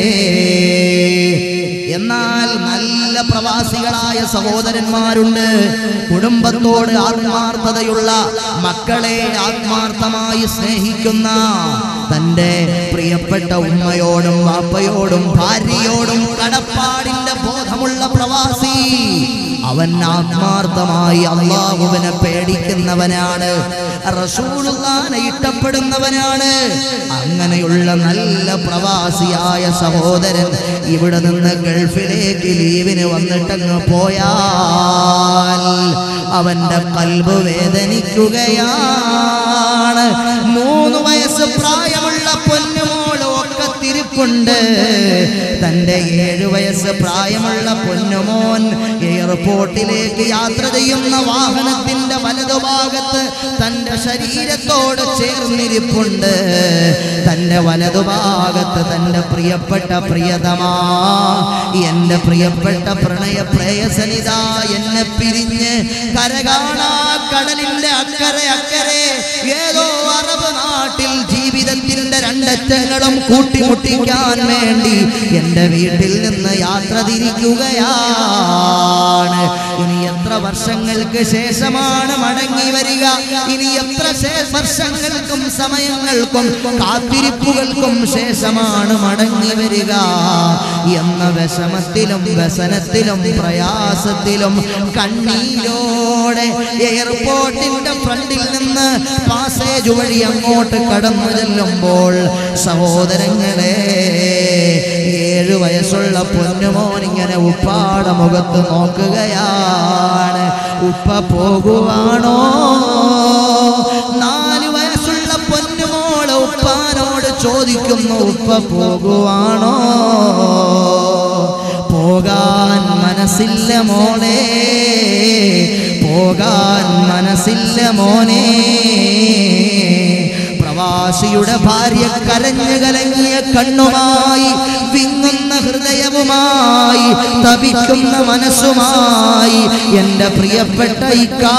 B: എന്നാൽ നല്ല പ്രവാസികളായ സഹോദരന്മാരുണ്ട് കുടുംബത്തോട് ആത്മാർത്ഥതയുള്ള മക്കളെ ആത്മാർത്ഥമായി സ്നേഹിക്കുന്ന തൻ്റെ പ്രിയപ്പെട്ട ഉമ്മയോടും വാപ്പയോടും ഭാര്യയോടും കടപ്പാടിന്റെ ബോധമുള്ള പ്രവാസി അവൻ ആത്മാർത്ഥമായി അള്ളാഹുവിനെ പേടിക്കുന്നവനാണ് റസൂലുള്ളാനെ ഇഷ്ടപ്പെടുന്നവനാണ് അങ്ങനെയുള്ള നല്ല പ്രവാസിയായ സഹോദരൻ ഇവിടെ നിന്ന് ഗൾഫിലേക്ക് ലീവിന് വന്നിട്ടങ്ങ് പോയാൽ അവന്റെ കൽബ് വേദനിക്കുകയാണ് മൂന്ന് വയസ്സ് പ്രായമുള്ള പൊന്നുമോള് ഒക്കെ തിരിപ്പുണ്ട് തൻ്റെ ഏഴു വയസ്സ് പ്രായമുള്ള പൊന്നുമോൻ എയർപോർട്ടിലേക്ക് യാത്ര ചെയ്യുന്ന വാഹനത്തിന്റെ വലതുഭാഗത്ത് തൻ്റെ ശരീരത്തോട് ചേർന്നിരിപ്പുണ്ട് തൻ്റെ വലതുഭാഗത്ത് തൻ്റെ പ്രിയപ്പെട്ട പ്രിയതമാ എൻ്റെ പ്രിയപ്പെട്ട പ്രണയ പ്രേയസനിത എന്നെ പിരിഞ്ഞ് കരകാണാ കടലിന്റെ അക്കരെ അക്കരെ ഏതോ അറബ് നാട്ടിൽ ജീവിതത്തിന്റെ രണ്ടറ്റങ്ങളും കൂട്ടിമുട്ടിക്കാൻ വേണ്ടി എൻ്റെ വീട്ടിൽ നിന്ന് യാത്ര തിരിക്കുകയാണ് ഇനി എത്ര വർഷങ്ങൾക്ക് ശേഷമാണ് മടങ്ങി വരിക ഇനി എത്ര ശേ- വർഷങ്ങൾക്കും സമയങ്ങൾക്കും കാത്തിരിപ്പുകൾക്കും ശേഷമാണ് മടങ്ങി വരിക എന്ന വിഷമത്തിലും വ്യസനത്തിലും പ്രയാസത്തിലും കണ്ണീരോടെ എയർപോർട്ടിന്റെ ഫ്രണ്ടിൽ നിന്ന് പാസേജ് വഴി അങ്ങോട്ട് കടന്നു ചെല്ലുമ്പോൾ സഹോദരങ്ങളെ ഏഴു വയസ്സുള്ള പൊന്നുമോൻ ഇങ്ങനെ ഉപ്പാടെ മുഖത്ത് നോക്കുകയാണ് ഉപ്പ പോകുവാണോ നാല് വയസ്സുള്ള പൊന്നുമോള് ഉപ്പാനോട് ചോദിക്കുന്നു ഉപ്പ പോകുവാണോ പോകാൻ മനസ്സില്ല മോളെ പോകാൻ മനസ്സില്ല മോനെ പ്രവാസ പ്രവാസിയുടെ ഭാര്യ കരഞ്ഞു കലങ്ങിയ കണ്ണുമായി വിങ്ങുന്ന ഹൃദയവുമായി തപിക്കുന്ന മനസ്സുമായി എന്റെ പ്രിയപ്പെട്ട ഇക്കാ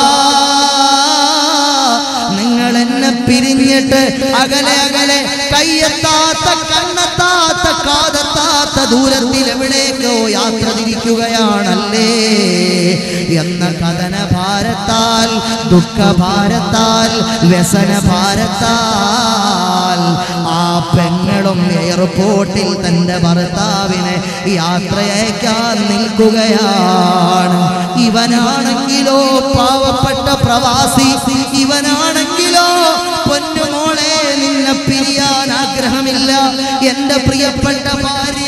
B: നിങ്ങൾ എന്നെ പിരിഞ്ഞിട്ട് അകലെ അകലെ കയ്യെത്താത്ത കണ്ണെത്താത്ത കാതെത്താത്ത ദൂരത്തിൽ എവിടേക്കോ യാത്ര തിരിക്കുകയാണല്ലേ എന്ന കഥന ഭാരത്താൽ ദുഃഖഭാരത്താൽ വ്യസന ഭാരത്താൽ ആ പെങ്ങളും എയർപോർട്ടിൽ തന്റെ ഭർത്താവിനെ യാത്രയയക്കാൻ നിൽക്കുകയാണ് ഇവനാണെങ്കിലോ പാവപ്പെട്ട പ്രവാസി ഇവനാണെങ്കിലോ പൊന്നുമോളെ നിന്നെ പിരിയാൻ ആഗ്രഹമില്ല എന്റെ പ്രിയപ്പെട്ട ഭാര്യ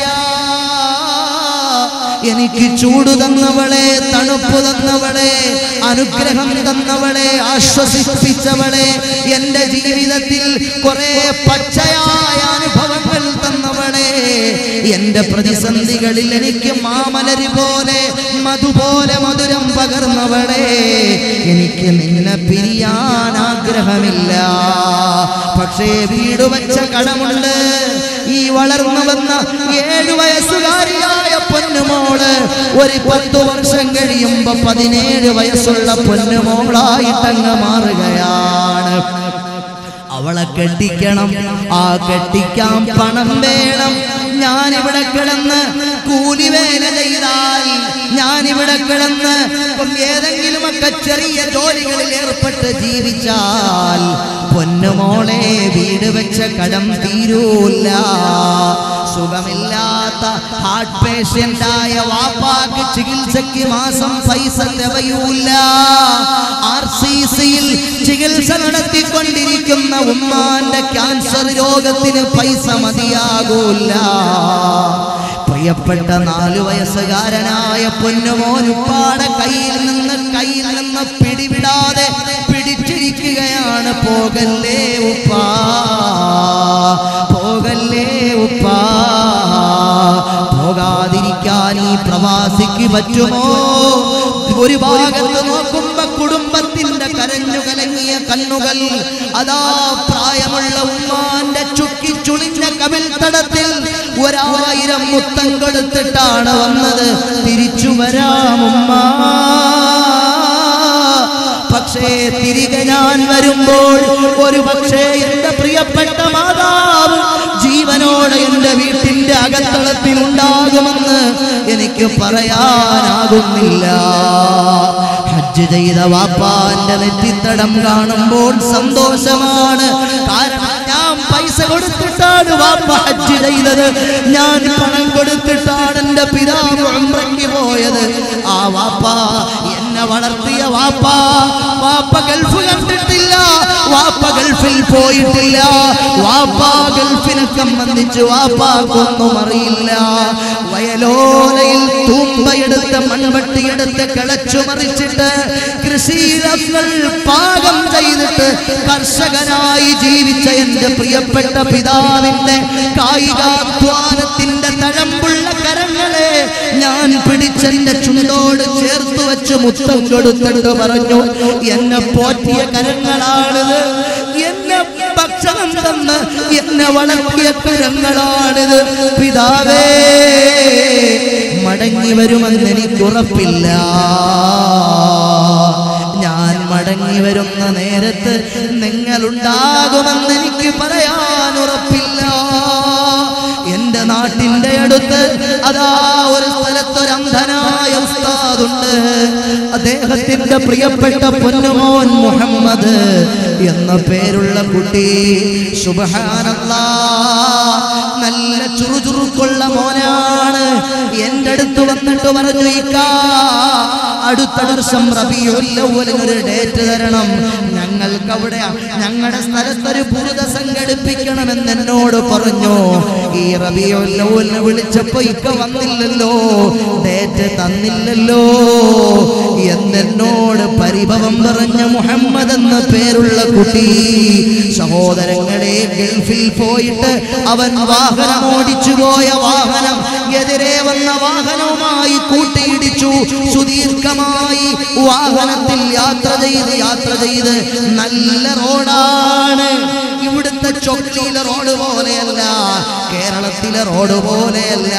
B: എനിക്ക് ചൂട് തന്നവളെ തണുപ്പ് തന്നവളെ അനുഗ്രഹം തന്നവളെ ആശ്വസിപ്പിച്ചവളെ എന്റെ ജീവിതത്തിൽ കുറെ പച്ചയായ അനുഭവങ്ങൾ തന്നവളെ എന്റെ പ്രതിസന്ധികളിൽ എനിക്ക് മാമലരി പോലെ മധുപോലെ മധുരം പകർന്നവളെ എനിക്ക് നിന്നെ പിരിയാൻ ആഗ്രഹമില്ല പക്ഷേ വീട് വെച്ച കടമുണ്ട് ഈ വളർന്നു വന്ന ഏഴു വയസ്സുകാരിയായ പൊന്നുമോള് ഒരു പത്തു വർഷം കഴിയുമ്പോ പതിനേഴ് വയസ്സുള്ള പൊന്നുമോളായിട്ടങ്ങ് മാറുകയാണ് അവളെ കെട്ടിക്കണം ആ കെട്ടിക്കാൻ പണം വേണം ഞാനിവിടെ കിടന്ന് കൂലിവേല ചെയ്താൽ ഞാനിവിടെ കിടന്ന് ഇപ്പം ഏതെങ്കിലുമൊക്കെ ചെറിയ ജോലികളിൽ ഏർപ്പെട്ട് ജീവിച്ചാൽ പൊന്നുമോളെ വീട് വെച്ച കടം തീരൂല്ല സുഖമില്ലാത്ത ഹാർട്ട് പേഷ്യന്റ് ആയ വാപ്പാക്ക് ചികിത്സയ്ക്ക് മാസം പൈസ തികയൂല ആർ സി സിയിൽ ചികിത്സ നടത്തിക്കൊണ്ടിരിക്കുന്ന ഉമ്മാന്റെ ക്യാൻസർ രോഗത്തിന് പൈസ മതിയാകൂല പ്രിയപ്പെട്ട നാലു വയസ്സുകാരനായ പൊന്നുമോനുപ്പാടെ കയ്യിൽ നിന്ന് കയ്യിൽ നിന്ന് പിടിവിടാതെ പിടിച്ചിരിക്കുകയാണ് പോകല്ലേ ഉപ്പാ പോകല്ലേ ഉപ്പാ പോകാതിരിക്കാൻ ഈ പ്രവാസിക്ക് പറ്റുമോ ഒരു ഭാഗത്ത് നോക്കുമ്പോ കുടുംബത്തിന്റെ കരഞ്ഞു കലങ്ങിയ കണ്ണുകൾ അതാ പ്രായമുള്ള ഉമ്മാന്റെ ചുക്കി ചുളിഞ്ഞ കവിൽ തടത്തിൽ ഒരായിരം മുത്തം കൊടുത്തിട്ടാണ് വന്നത് തിരിച്ചു വരാം ഉമ്മ പക്ഷേ തിരികെ ഞാൻ വരുമ്പോൾ ഒരു പക്ഷേ എന്റെ പ്രിയപ്പെട്ട മാതാവ് ജീവനോടെ എന്റെ വീട്ടിന്റെ അകത്തളത്തിൽ ഉണ്ടാകുമെന്ന് എനിക്ക് പറയാനാകുന്നില്ല ഹജ്ജ് ചെയ്ത വാപ്പാന്റെ നെറ്റിത്തടം കാണുമ്പോൾ സന്തോഷമാണ് കാരണം ഞാൻ പൈസ കൊടുത്തിട്ടാണ് വാപ്പ ഹജ്ജ് ചെയ്തത് ഞാൻ പണം കൊടുത്തിട്ടാണ് എന്റെ പിതാവ് ഉംറയ്ക്ക് പോയത് ആ വാപ്പ എന്നെ വളർത്തിയ വാപ്പ വാപ്പ ഗൾഫ് കണ്ടിട്ടില്ല വാപ്പ ഗൾഫിൽ പോയിട്ടില്ല വാപ്പ ഗൾഫിനെ സംബന്ധിച്ച് വാപ്പാക്കൊന്നും അറിയില്ല വയലോലയിൽ തൂമ്പയെടുത്ത് മൺവട്ടിയെടുത്ത് കിളച്ചു മറിച്ചിട്ട് കൃഷിയിടങ്ങൾ പാകം ചെയ്തിട്ട് കർഷകനായി ജീവിച്ച എന്റെ പ്രിയപ്പെട്ട പിതാവിന്റെ കായികാധ്വാനത്തിന്റെ തഴമ്പുള്ള കരങ്ങളെ ഞാൻ പിടിച്ചെന്റെ ചുണ്ടോട് ചേർത്ത് വെച്ച് മുത്തം കൊടുത്തിട്ട് പറഞ്ഞു എന്നെ പോറ്റിയ കരങ്ങളാണിത് എന്നെ ഭക്ഷണം തന്ന് എന്നെ വളർത്തിയ കരങ്ങളാണിത് പിതാവേ മടങ്ങി വരുമെന്ന് എനിക്കുറപ്പില്ല ഞാൻ മടങ്ങി വരുന്ന നേരത്ത് നിങ്ങളുണ്ടാകുമെന്ന് എനിക്ക് പറയാൻ ഉറപ്പില്ല എന്റെ നാട്ടിന്റെ അടുത്ത് അതാ ഒരു സ്ഥലത്തൊരു അന്ധനായ ഉസ്താദുണ്ട് അദ്ദേഹത്തിന്റെ പ്രിയപ്പെട്ട പൊന്നുമോൻ മുഹമ്മദ് എന്ന പേരുള്ള കുട്ടി സുബഹാനല്ലാ നല്ല ചുറുചുറുക്കുള്ള മോനാണ് എന്റെ അടുത്ത് വന്നിട്ട് പറഞ്ഞു ഇക്കാ അടുത്ത വർഷം റബിയുല്ലവലിനൊരു ഡേറ്റ് തരണം ഞങ്ങൾക്ക് അവിടെ ഞങ്ങളുടെ സ്ഥലത്തൊരു പുരുത സംഘടിപ്പിക്കണമെന്ന് എന്നോട് പറഞ്ഞു ഈ റബിയുല്ലവലിനെ വിളിച്ചപ്പോ ഇക്ക വന്നില്ലല്ലോ ഡേറ്റ് തന്നില്ലല്ലോ എന്നെന്നോട് പരിഭവം പറഞ്ഞ മുഹമ്മദ് എന്ന പേരുള്ള കുട്ടി സഹോദരങ്ങളെ ഗൾഫിൽ പോയിട്ട് അവൻ വാഹനം ഓടിച്ചു പോയ വാഹനം എതിരെ വന്ന വാഹനവുമായി കൂട്ടിയിടിച്ചു സുദീർഘമായി വാഹനത്തിൽ യാത്ര ചെയ്ത് യാത്ര ചെയ്ത് നല്ല റോഡാണ് ഇവിടുത്തെ ചൊക്ലിയിലെ റോഡ് പോലെയല്ല കേരളത്തിലെ റോഡ് പോലെയല്ല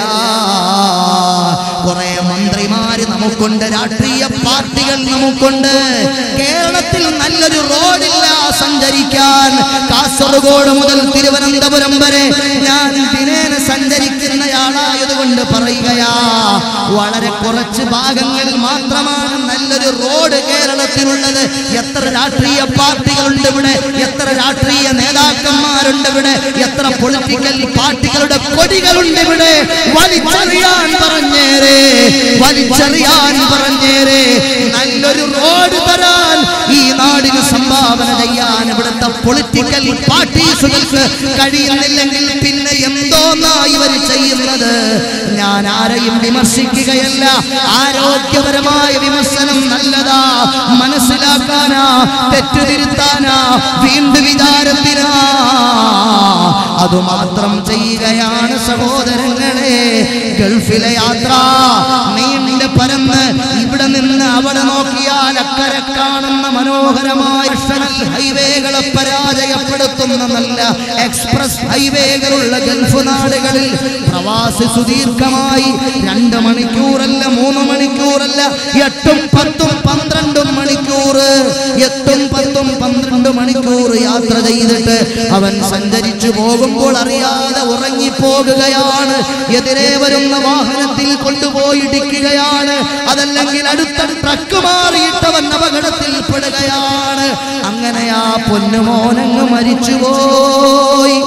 B: കുറെ മന്ത്രിമാര് നമുക്കുണ്ട് രാഷ്ട്രീയ പാർട്ടികൾ നമുക്കുണ്ട് കേരളത്തിൽ നല്ലൊരു റോഡില്ല സഞ്ചരിക്കാൻ കാസർഗോഡ് മുതൽ തിരുവനന്തപുരം വരെ ഞാൻ ദിനേന സഞ്ചരിക്കുന്നയാളായതുകൊണ്ട് പറയുകയാ വളരെ കുറച്ച് ഭാഗങ്ങളിൽ മാത്രമാണ് നല്ലൊരു റോഡ് കേരളത്തിലുള്ളത് എത്ര രാഷ്ട്രീയ പാർട്ടികളുണ്ട് ഇവിടെ എത്ര രാഷ്ട്രീയ നേതാക്കന്മാരുണ്ട് ഇവിടെ എത്ര പൊളിറ്റിക്കൽ പാർട്ടികളുടെ കൊടികളുണ്ട് ഇവിടെ വലിച്ചെറിയാൻ പറഞ്ഞേരെ വലിച്ചെറിയാൻ പറഞ്ഞേരെ നല്ലൊരു റോഡ് തരാൻ ഈ നാടിന് സംഭാവന ചെയ്യാൻ ഇവിടുത്തെ പൊളിറ്റിക്കൽ പാർട്ടീസുകൾക്ക് കഴിയുന്നില്ലെങ്കിൽ പിന്നെ എന്തോന്നാ ഇവർ ചെയ്യുന്നത് ഞാൻ ആരെയും വിമർശിക്കുകയല്ല ആരോഗ്യപരമായ വിമർശനം നല്ലതാ മനസ്സിലാക്കാനാ തെറ്റുതിരുത്താനാ വീണ്ടും വിചാരത്തിനാ അതുമാത്രം ചെയ്യുകയാണ് സഹോദരങ്ങളെ ഗൾഫിലെ യാത്ര നീണ്ട പരന്ന് ഇവിടെ നിന്ന് അവിടെ നോക്കിയാൽ അക്കരെ കാണുന്ന മനോഹരമായ നാഷണൽ ഹൈവേകളെ പരാജയപ്പെടുത്തുന്ന നല്ല എക്സ്പ്രസ് ഹൈവേകളുള്ള ഗൾഫ് നാടുകളിൽ പ്രവാസി സുദീർഘമായി രണ്ട് മണിക്കൂറല്ല മൂന്ന് മണിക്കൂറല്ല എട്ടും പത്തും പന്ത്രണ്ടും മണിക്കൂർ എട്ടും പത്തും പന്ത്രണ്ട് മണിക്കൂർ യാത്ര ചെയ്തിട്ട് അവൻ സഞ്ചരിച്ചു പോകുമ്പോൾ അറിയാതെ ഉറങ്ങിപ്പോകുകയാണ് എതിരെ വരുന്ന വാഹനത്തിൽ കൊണ്ടുപോയി ഇടിക്കുകയാണ് അതല്ലെങ്കിൽ അടുത്ത ട്രക്ക് മാറിയിട്ടവൻ അപകടത്തിൽ പെടുകയാണ് അങ്ങനെ ആ പൊന്നുമോനങ്ങ് മരിച്ചുപോയി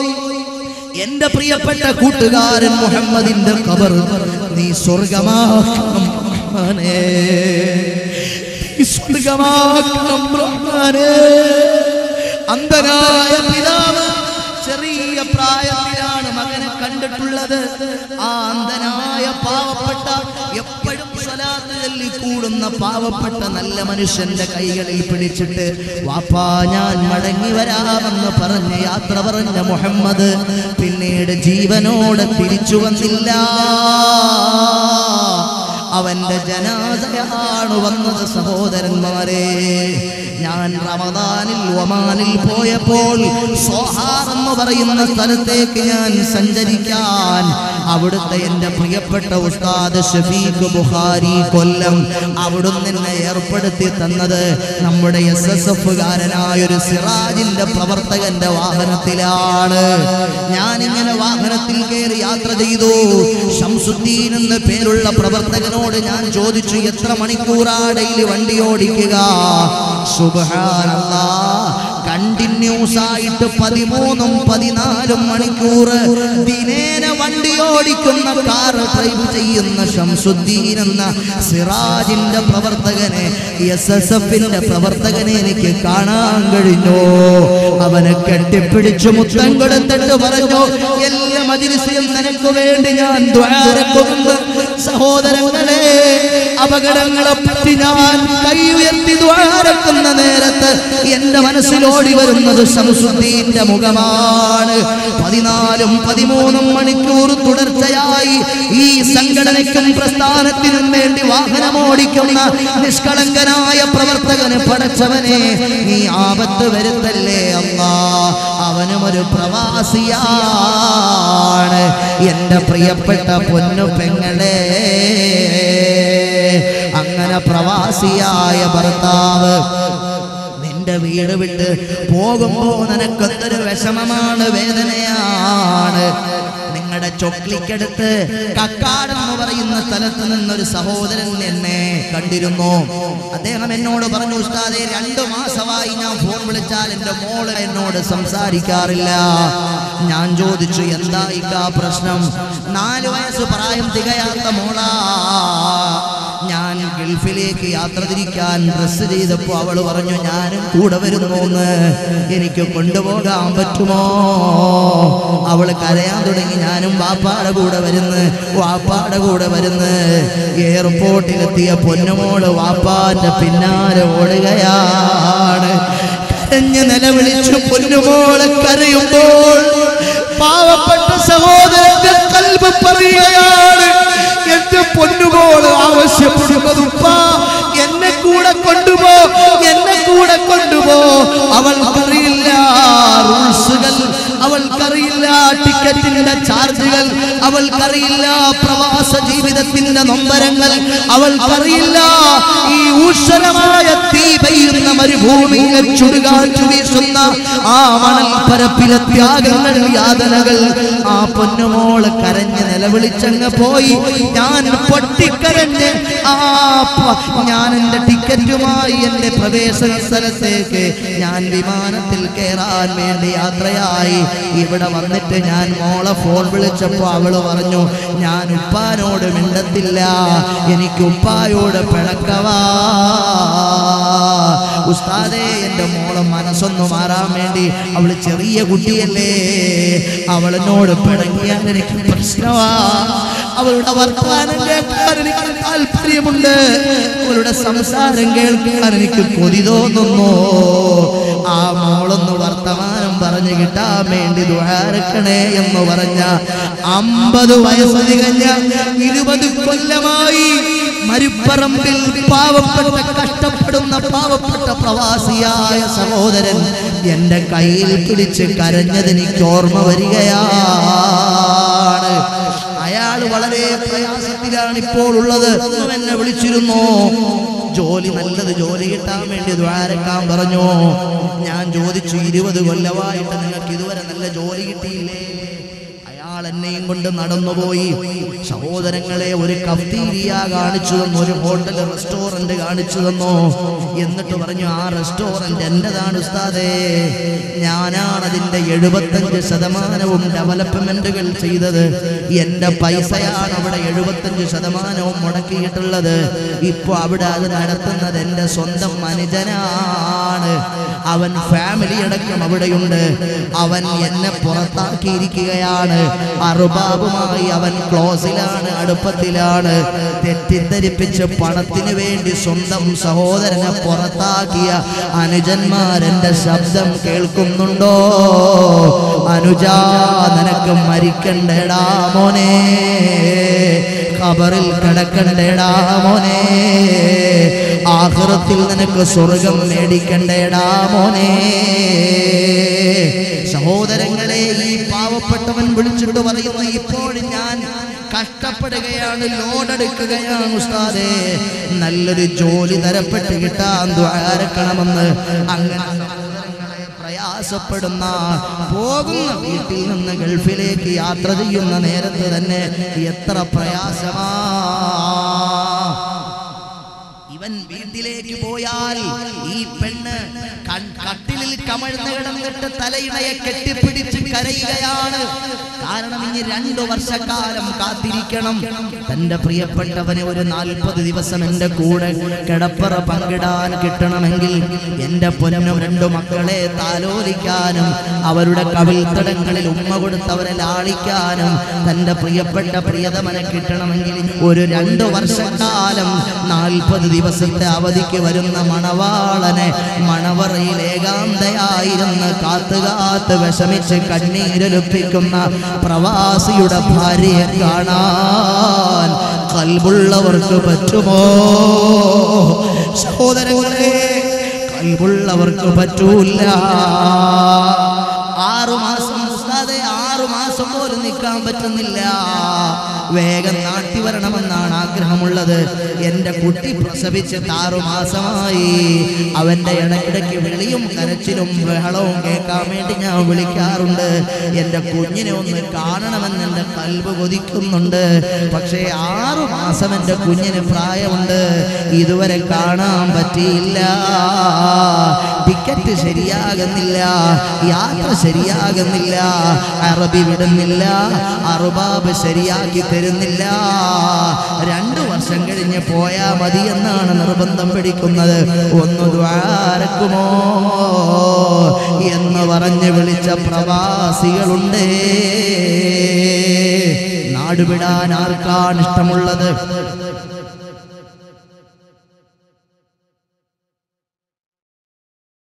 B: എന്റെ പ്രിയപ്പെട്ട കൂട്ടുകാരൻ മുഹമ്മദിന്റെ കബർ നീ സ്വർഗമാക്കണം റഹ്മാനേ. നീ സ്വർഗമാക്കണം റഹ്മാനേ. അന്ധനായ പിതാവ് ചെറിയ പ്രായത്തിലാണ് മകനെ കണ്ടിട്ടുള്ളത് ആ അന്ധനായ പാവപ്പെട്ട എപ്പോഴും സ്വലാത്ത് ചൊല്ലി കൂടുന്ന പാവപ്പെട്ട നല്ല മനുഷ്യന്റെ കൈകളിൽ പിടിച്ചിട്ട് വാപ്പാ ഞാൻ മടങ്ങി വരാമെന്ന് പറഞ്ഞ് യാത്ര പറഞ്ഞ മുഹമ്മദ് പിന്നീട് ജീവനോടെ തിരിച്ചു വന്നില്ല അവന്റെ ജനാസയാണ് വന്നത് സഹോദരന്മാരെ ഞാൻ റമദാനിൽ ഒമാനിൽ പോയപ്പോൾ സോഹാർ എന്ന് പറയുന്ന സ്ഥലത്തേക്ക് ഞാൻ സഞ്ചരിക്കാൻ അവിടുത്തെ എൻ്റെ പ്രിയപ്പെട്ട ഉസ്താദ് ഷഫീഖ് ബുഖാരി കൊല്ലം അവിടുന്ന് എന്നെ ഏർപ്പെടുത്തി തന്നത് നമ്മുടെ എസ് എസ് എഫുകാരനായ ഒരു സിറാജിന്റെ പ്രവർത്തകന്റെ വാഹനത്തിലാണ് ഞാനിങ്ങനെ വാഹനത്തിൽ കയറി യാത്ര ചെയ്തു ഷംസുദ്ദീൻ എന്ന പേരുള്ള പ്രവർത്തകനോട് ഞാൻ ചോദിച്ചു എത്ര മണിക്കൂറാ ഡെയിലി വണ്ടി ഓടിക്കുക സുബ്ഹാനല്ലാ കണ്ടിന്യൂസ് ആയിട്ട് പതിമൂന്നും പതിനാലും മണിക്കൂർ ദിനേന വണ്ടി ഓടിക്കുന്ന കാർ ഡ്രൈവ് ചെയ്യുന്ന ഷംസുദ്ദീൻ എന്ന സിറാജിന്റെ പ്രവർത്തകനെ എസ് എസ് എഫിന്റെ പ്രവർത്തകനെ എനിക്ക് കാണാൻ കഴിഞ്ഞു അവനെ കെട്ടിപ്പിടിച്ചു മുത്തം കൊടുത്തിട്ട് പറഞ്ഞു എല്ലാ മജിലിസിലും നിനക്ക് വേണ്ടി ഞാൻ ദ്വാരക്കുമെന്ന് സഹോദരങ്ങളെ അപകടങ്ങളെ പറ്റി ഞാൻ കൈ ഉയർത്തി ദ്വാരക്കുന്ന നേരത്ത് എന്റെ മനസ്സിലോടി വരുന്നത് ശംസുദ്ദീന്റെ മുഖമാണ് പതിനാലും പതിമൂന്നും മണിക്കൂർ തുടർച്ചയായി ഈ സംഘടനയ്ക്കും പ്രസ്ഥാനത്തിനും വേണ്ടി വാഹനമോടിക്കുന്ന നിഷ്കളങ്കനായ പ്രവർത്തകന് പടച്ചവനെ നീ ആപത്ത് വരുത്തല്ലേ അമ്മാ അവനും ഒരു പ്രവാസിയാണ് എന്റെ പ്രിയപ്പെട്ട പൊന്നു പെങ്ങളെ അങ്ങനെ പ്രവാസിയായ ഭർത്താവ് നിന്റെ വീട് വിട്ട് പോകുമ്പോ നിനക്കൊത്തൊരു വിഷമമാണ് വേദനയാണ് നിങ്ങളുടെ ചൊക്ലിക്കടുത്ത് കക്കാട് എന്ന് പറയുന്ന സ്ഥലത്ത് നിന്നൊരു സഹോദരൻ എന്നെ കണ്ടിരുന്നു അദ്ദേഹം എന്നോട് പറഞ്ഞു ഉസ്താദെ രണ്ടു മാസമായി ഞാൻ ഫോൺ വിളിച്ചാൽ എന്റെ മോള് എന്നോട് സംസാരിക്കാറില്ല ഞാൻ ചോദിച്ചു എന്താ ഇക്കാ പ്രശ്നം നാല് വയസ്സ് പ്രായം തികയാത്ത മോളാ ഞാൻ ഗൾഫിലേക്ക് യാത്ര തിരിക്കാൻ ഡ്രസ് ചെയ്തപ്പോൾ അവൾ പറഞ്ഞു ഞാനും കൂടെ വരുന്നു എന്ന് എനിക്ക് കൊണ്ടുപോകാൻ പറ്റുമോ അവൾ കരയാൻ തുടങ്ങി ഞാനും വാപ്പാടെ കൂടെ വരുന്ന് വാപ്പാടെ കൂടെ വരുന്ന് എയർപോർട്ടിലെത്തിയ പൊന്നുമോള് വാപ്പാന്റെ പിന്നാലെ ഓടുകയാണ് കരഞ്ഞ് നിലവിളിച്ചു പൊന്നുമോളെ കരയുമ്പോൾ പാവപ്പെട്ട സഹോദരന്റെ കൽബ് പറയുകയാണ് എന്റെ പൊന്നുമോള് ആവശ്യപ്പെടുന്നതുപ്പ എന്നെ കൂടെ കൊണ്ടുപോ എന്നെ കൂടെ കൊണ്ടുപോ അവൾക്കറിയില്ല റൂൾസുകൾ അവൾക്കറിയില്ല ടിക്കറ്റിന്റെ ചാർജുകൾ അവൾക്കറിയില്ല പ്രവാസ ജീവിതത്തിന്റെ നൊമ്പരങ്ങൾ അവൾക്കറിയില്ല ഈ ഊഷരമായ തീ പെയ്യുന്ന മരുഭൂമിയിലെ ചുടുകാറ്റു വീശുന്ന ആ മണൽ പരപ്പിലെ ത്യാഗങ്ങൾ യാതനകൾ ആ പൊന്നുമോള് കരഞ്ഞ് നിലവിളിച്ചങ്ങ് പോയി ഞാൻ പൊട്ടിക്കരഞ്ഞ് ആ പ- ഞാൻ എന്റെ ടിക്കറ്റുമായി എന്റെ പ്രവേശന സ്ഥലത്തേക്ക് ഞാൻ വിമാനത്തിൽ കയറാൻ വേണ്ടി യാത്രയായി ഇവിടെ വന്നിട്ട് ഞാൻ മോളെ ഫോൺ വിളിച്ചപ്പോ അവള് പറഞ്ഞു ഞാൻ ഉപ്പാനോട് മിണ്ടത്തില്ല എനിക്ക് ഉപ്പായോട് പിണക്കവാ ഉസ്താദേ എന്റെ മോളെ മനസ്സൊന്ന് മാറാൻ വേണ്ടി അവള് ചെറിയ കുട്ടിയല്ലേ അവളെന്നോട് പിണങ്ങിയാൽ എനിക്ക് പ്രശ്നമാ അവളുടെ വർത്തമാനം കേൾക്കാൻ എനിക്ക് താല്പര്യമുണ്ട് അവളുടെ സംസാരം കേൾക്കാൻ എനിക്ക് കൊതി തോന്നുന്നു ആ മോളൊന്ന് വർത്തമാനം പറഞ്ഞു കിട്ടാൻ വേണ്ടി ദ്വാരക്കണേ എന്ന് പറഞ്ഞ അമ്പത് വയസ്സ് തികഞ്ഞ ഇരുപത് കൊല്ലമായി മരുപ്പറമ്പിൽ പാവപ്പെട്ട കഷ്ടപ്പെടുന്ന പാവപ്പെട്ട പ്രവാസിയായ സഹോദരൻ എന്റെ കയ്യിൽ പിടിച്ച് കരഞ്ഞത് എനിക്ക് ഓർമ്മ വരികയാണ് അയാൾ വളരെ പ്രയാസത്തിലാണ് ഇപ്പോൾ ഉള്ളത് അന്നും എന്നെ വിളിച്ചിരുന്നു ജോലി നല്ലത് ജോലി കിട്ടാൻ വേണ്ടി ദ്വാരക്കാൻ പറഞ്ഞു ഞാൻ ചോദിച്ചു ഇരുപത് കൊല്ലമായിട്ട് നിങ്ങൾക്ക് ഇതുവരെ നല്ല ജോലി കിട്ടിയില്ലേ അയാൾ എന്നെയും കൊണ്ട് നടന്നുപോയി സഹോദരങ്ങളെ ഒരു കഫ്തീരിയ കാണിച്ചു തന്നു ഒരു ഹോട്ടൽ റെസ്റ്റോറന്റ് കാണിച്ചു തന്നു എന്നിട്ട് പറഞ്ഞു ആ റെസ്റ്റോറന്റ് എന്റേതാണ് ഉസ്താദേ ഞാനാണ് അതിന്റെ എഴുപത്തഞ്ച് ശതമാനവും ഡെവലപ്മെന്റുകൾ ചെയ്തത് എന്റെ പൈസയാണ് അവിടെ എഴുപത്തഞ്ച് ശതമാനവും മുടക്കിയിട്ടുള്ളത് ഇപ്പൊ അവിടെ അത് നടത്തുന്നത് എന്റെ സ്വന്തം അനുജനാണ് അവൻ ഫാമിലി അടക്കം അവിടെയുണ്ട് അവൻ എന്നെ പുറത്താക്കിയിരിക്കുകയാണ് അറുബാബുമായി അവൻ ക്ലോസിലാണ് അടുപ്പത്തിലാണ് തെറ്റിദ്ധരിപ്പിച്ച് പണത്തിന് വേണ്ടി സ്വന്തം സഹോദരനെ പുറത്താക്കിയ അനുജന്മാരെന്റെ ശബ്ദം കേൾക്കുന്നുണ്ടോ അനുജാ നിനക്ക് മരിക്കണ്ടേടാ മോനെ ഖബറിൽ കിടക്കണ്ടേടാ മോനെ ആഹ്റത്തിൽ നിനക്ക് സ്വർഗം മേടിക്കണ്ടേടാ മോനെ സഹോദരങ്ങളെ ഈ പാവപ്പെട്ടവൻ വിളിച്ചിട്ട് പറയുന്നു ഇപ്പോൾ ഞാൻ കഷ്ടപ്പെടുകയാണ് ലോഡെടുക്കുകയാണ് ഉസ്താദേ നല്ലൊരു ജോലി തരപ്പെട്ട് കിട്ടാൻ ദ്വാരക്കണമെന്ന് അങ്ങനെ സഹോദരങ്ങളെ പ്രയാസപ്പെടുന്ന പോകുന്ന വീട്ടിൽ നിന്ന് ഗൾഫിലേക്ക് യാത്ര ചെയ്യുന്ന നേരത്ത് തന്നെ എത്ര പ്രയാസമാ ഇവൻ വീട്ടിലേക്ക് പോയാൽ ഈ പെണ്ണ് കൺ- കട്ടിലിൽ കമഴ്ന്ന് കിടന്നിട്ട് തലയിണയെ കെട്ടിപ്പിടിച്ച് കരയുകയാണ് കാരണം ഇനി രണ്ടു വർഷക്കാലം കാത്തിരിക്കണം തന്റെ പ്രിയപ്പെട്ടവന് ഒരു നാൽപ്പത് ദിവസം എന്റെ കൂടെ കിടപ്പറ പങ്കിടാൻ കിട്ടണമെങ്കിൽ എന്റെ പൊന്നും രണ്ടു മക്കളെ താലോലിക്കാനും അവരുടെ കവിൾത്തടങ്ങളിൽ ഉമ്മ കൊടുത്തവരെ ലാളിക്കാനും തന്റെ പ്രിയപ്പെട്ട പ്രിയതമനെ കിട്ടണമെങ്കിൽ ഒരു രണ്ടു വർഷക്കാലം നാൽപ്പത് ദിവസത്തെ അവധിക്ക് വരുന്ന മണവാളനെ മണവറയിൽ ഏകാന്തയായിരുന്ന് കാത്തു കാത്ത് വിഷമിച്ച് കണ്ണീരൊലിപ്പിക്കുന്ന പ്രവാസിയുടെ ഭാര്യയെ കാണാൻ കൽബുള്ളവർക്ക് പറ്റുമോ സഹോദരങ്ങളെ കൽബുള്ളവർക്ക് പറ്റൂല ആറു മാസം ഉസ്താദെ ആറു മാസം പോലും നിൽക്കാൻ പറ്റുന്നില്ല വേഗം നാട്ടി വരണമെന്നാണ് ആഗ്രഹമുള്ളത് എൻ്റെ കുട്ടി പ്രസവിച്ച് ആറു മാസമായി അവൻ്റെ ഇടയ്ക്കിടയ്ക്ക് വിളിയും കരച്ചിലും ബഹളവും കേൾക്കാൻ വേണ്ടി ഞാൻ വിളിക്കാറുണ്ട് എൻ്റെ കുഞ്ഞിനെ ഒന്ന് കാണണമെന്ന് എൻ്റെ കൽവ് കൊതിക്കുന്നുണ്ട് പക്ഷേ ആറു മാസം എൻ്റെ കുഞ്ഞിന് പ്രായമുണ്ട് ഇതുവരെ കാണാൻ പറ്റിയില്ല ടിക്കറ്റ് ശരിയാകുന്നില്ല യാത്ര ശരിയാകുന്നില്ല അറബി വിടുന്നില്ല അറുബാബ് ശരിയാക്കി തരുന്നില്ല രണ്ടു വർഷം കഴിഞ്ഞ് പോയാ മതി എന്നാണ് നിർബന്ധം പിടിക്കുന്നത് ഒന്ന് ദ്വാരക്കുമോ എന്ന് പറഞ്ഞ് വിളിച്ച പ്രവാസികളുണ്ടേ നാടുവിടാൻ ആർക്കാണ് ഇഷ്ടമുള്ളത്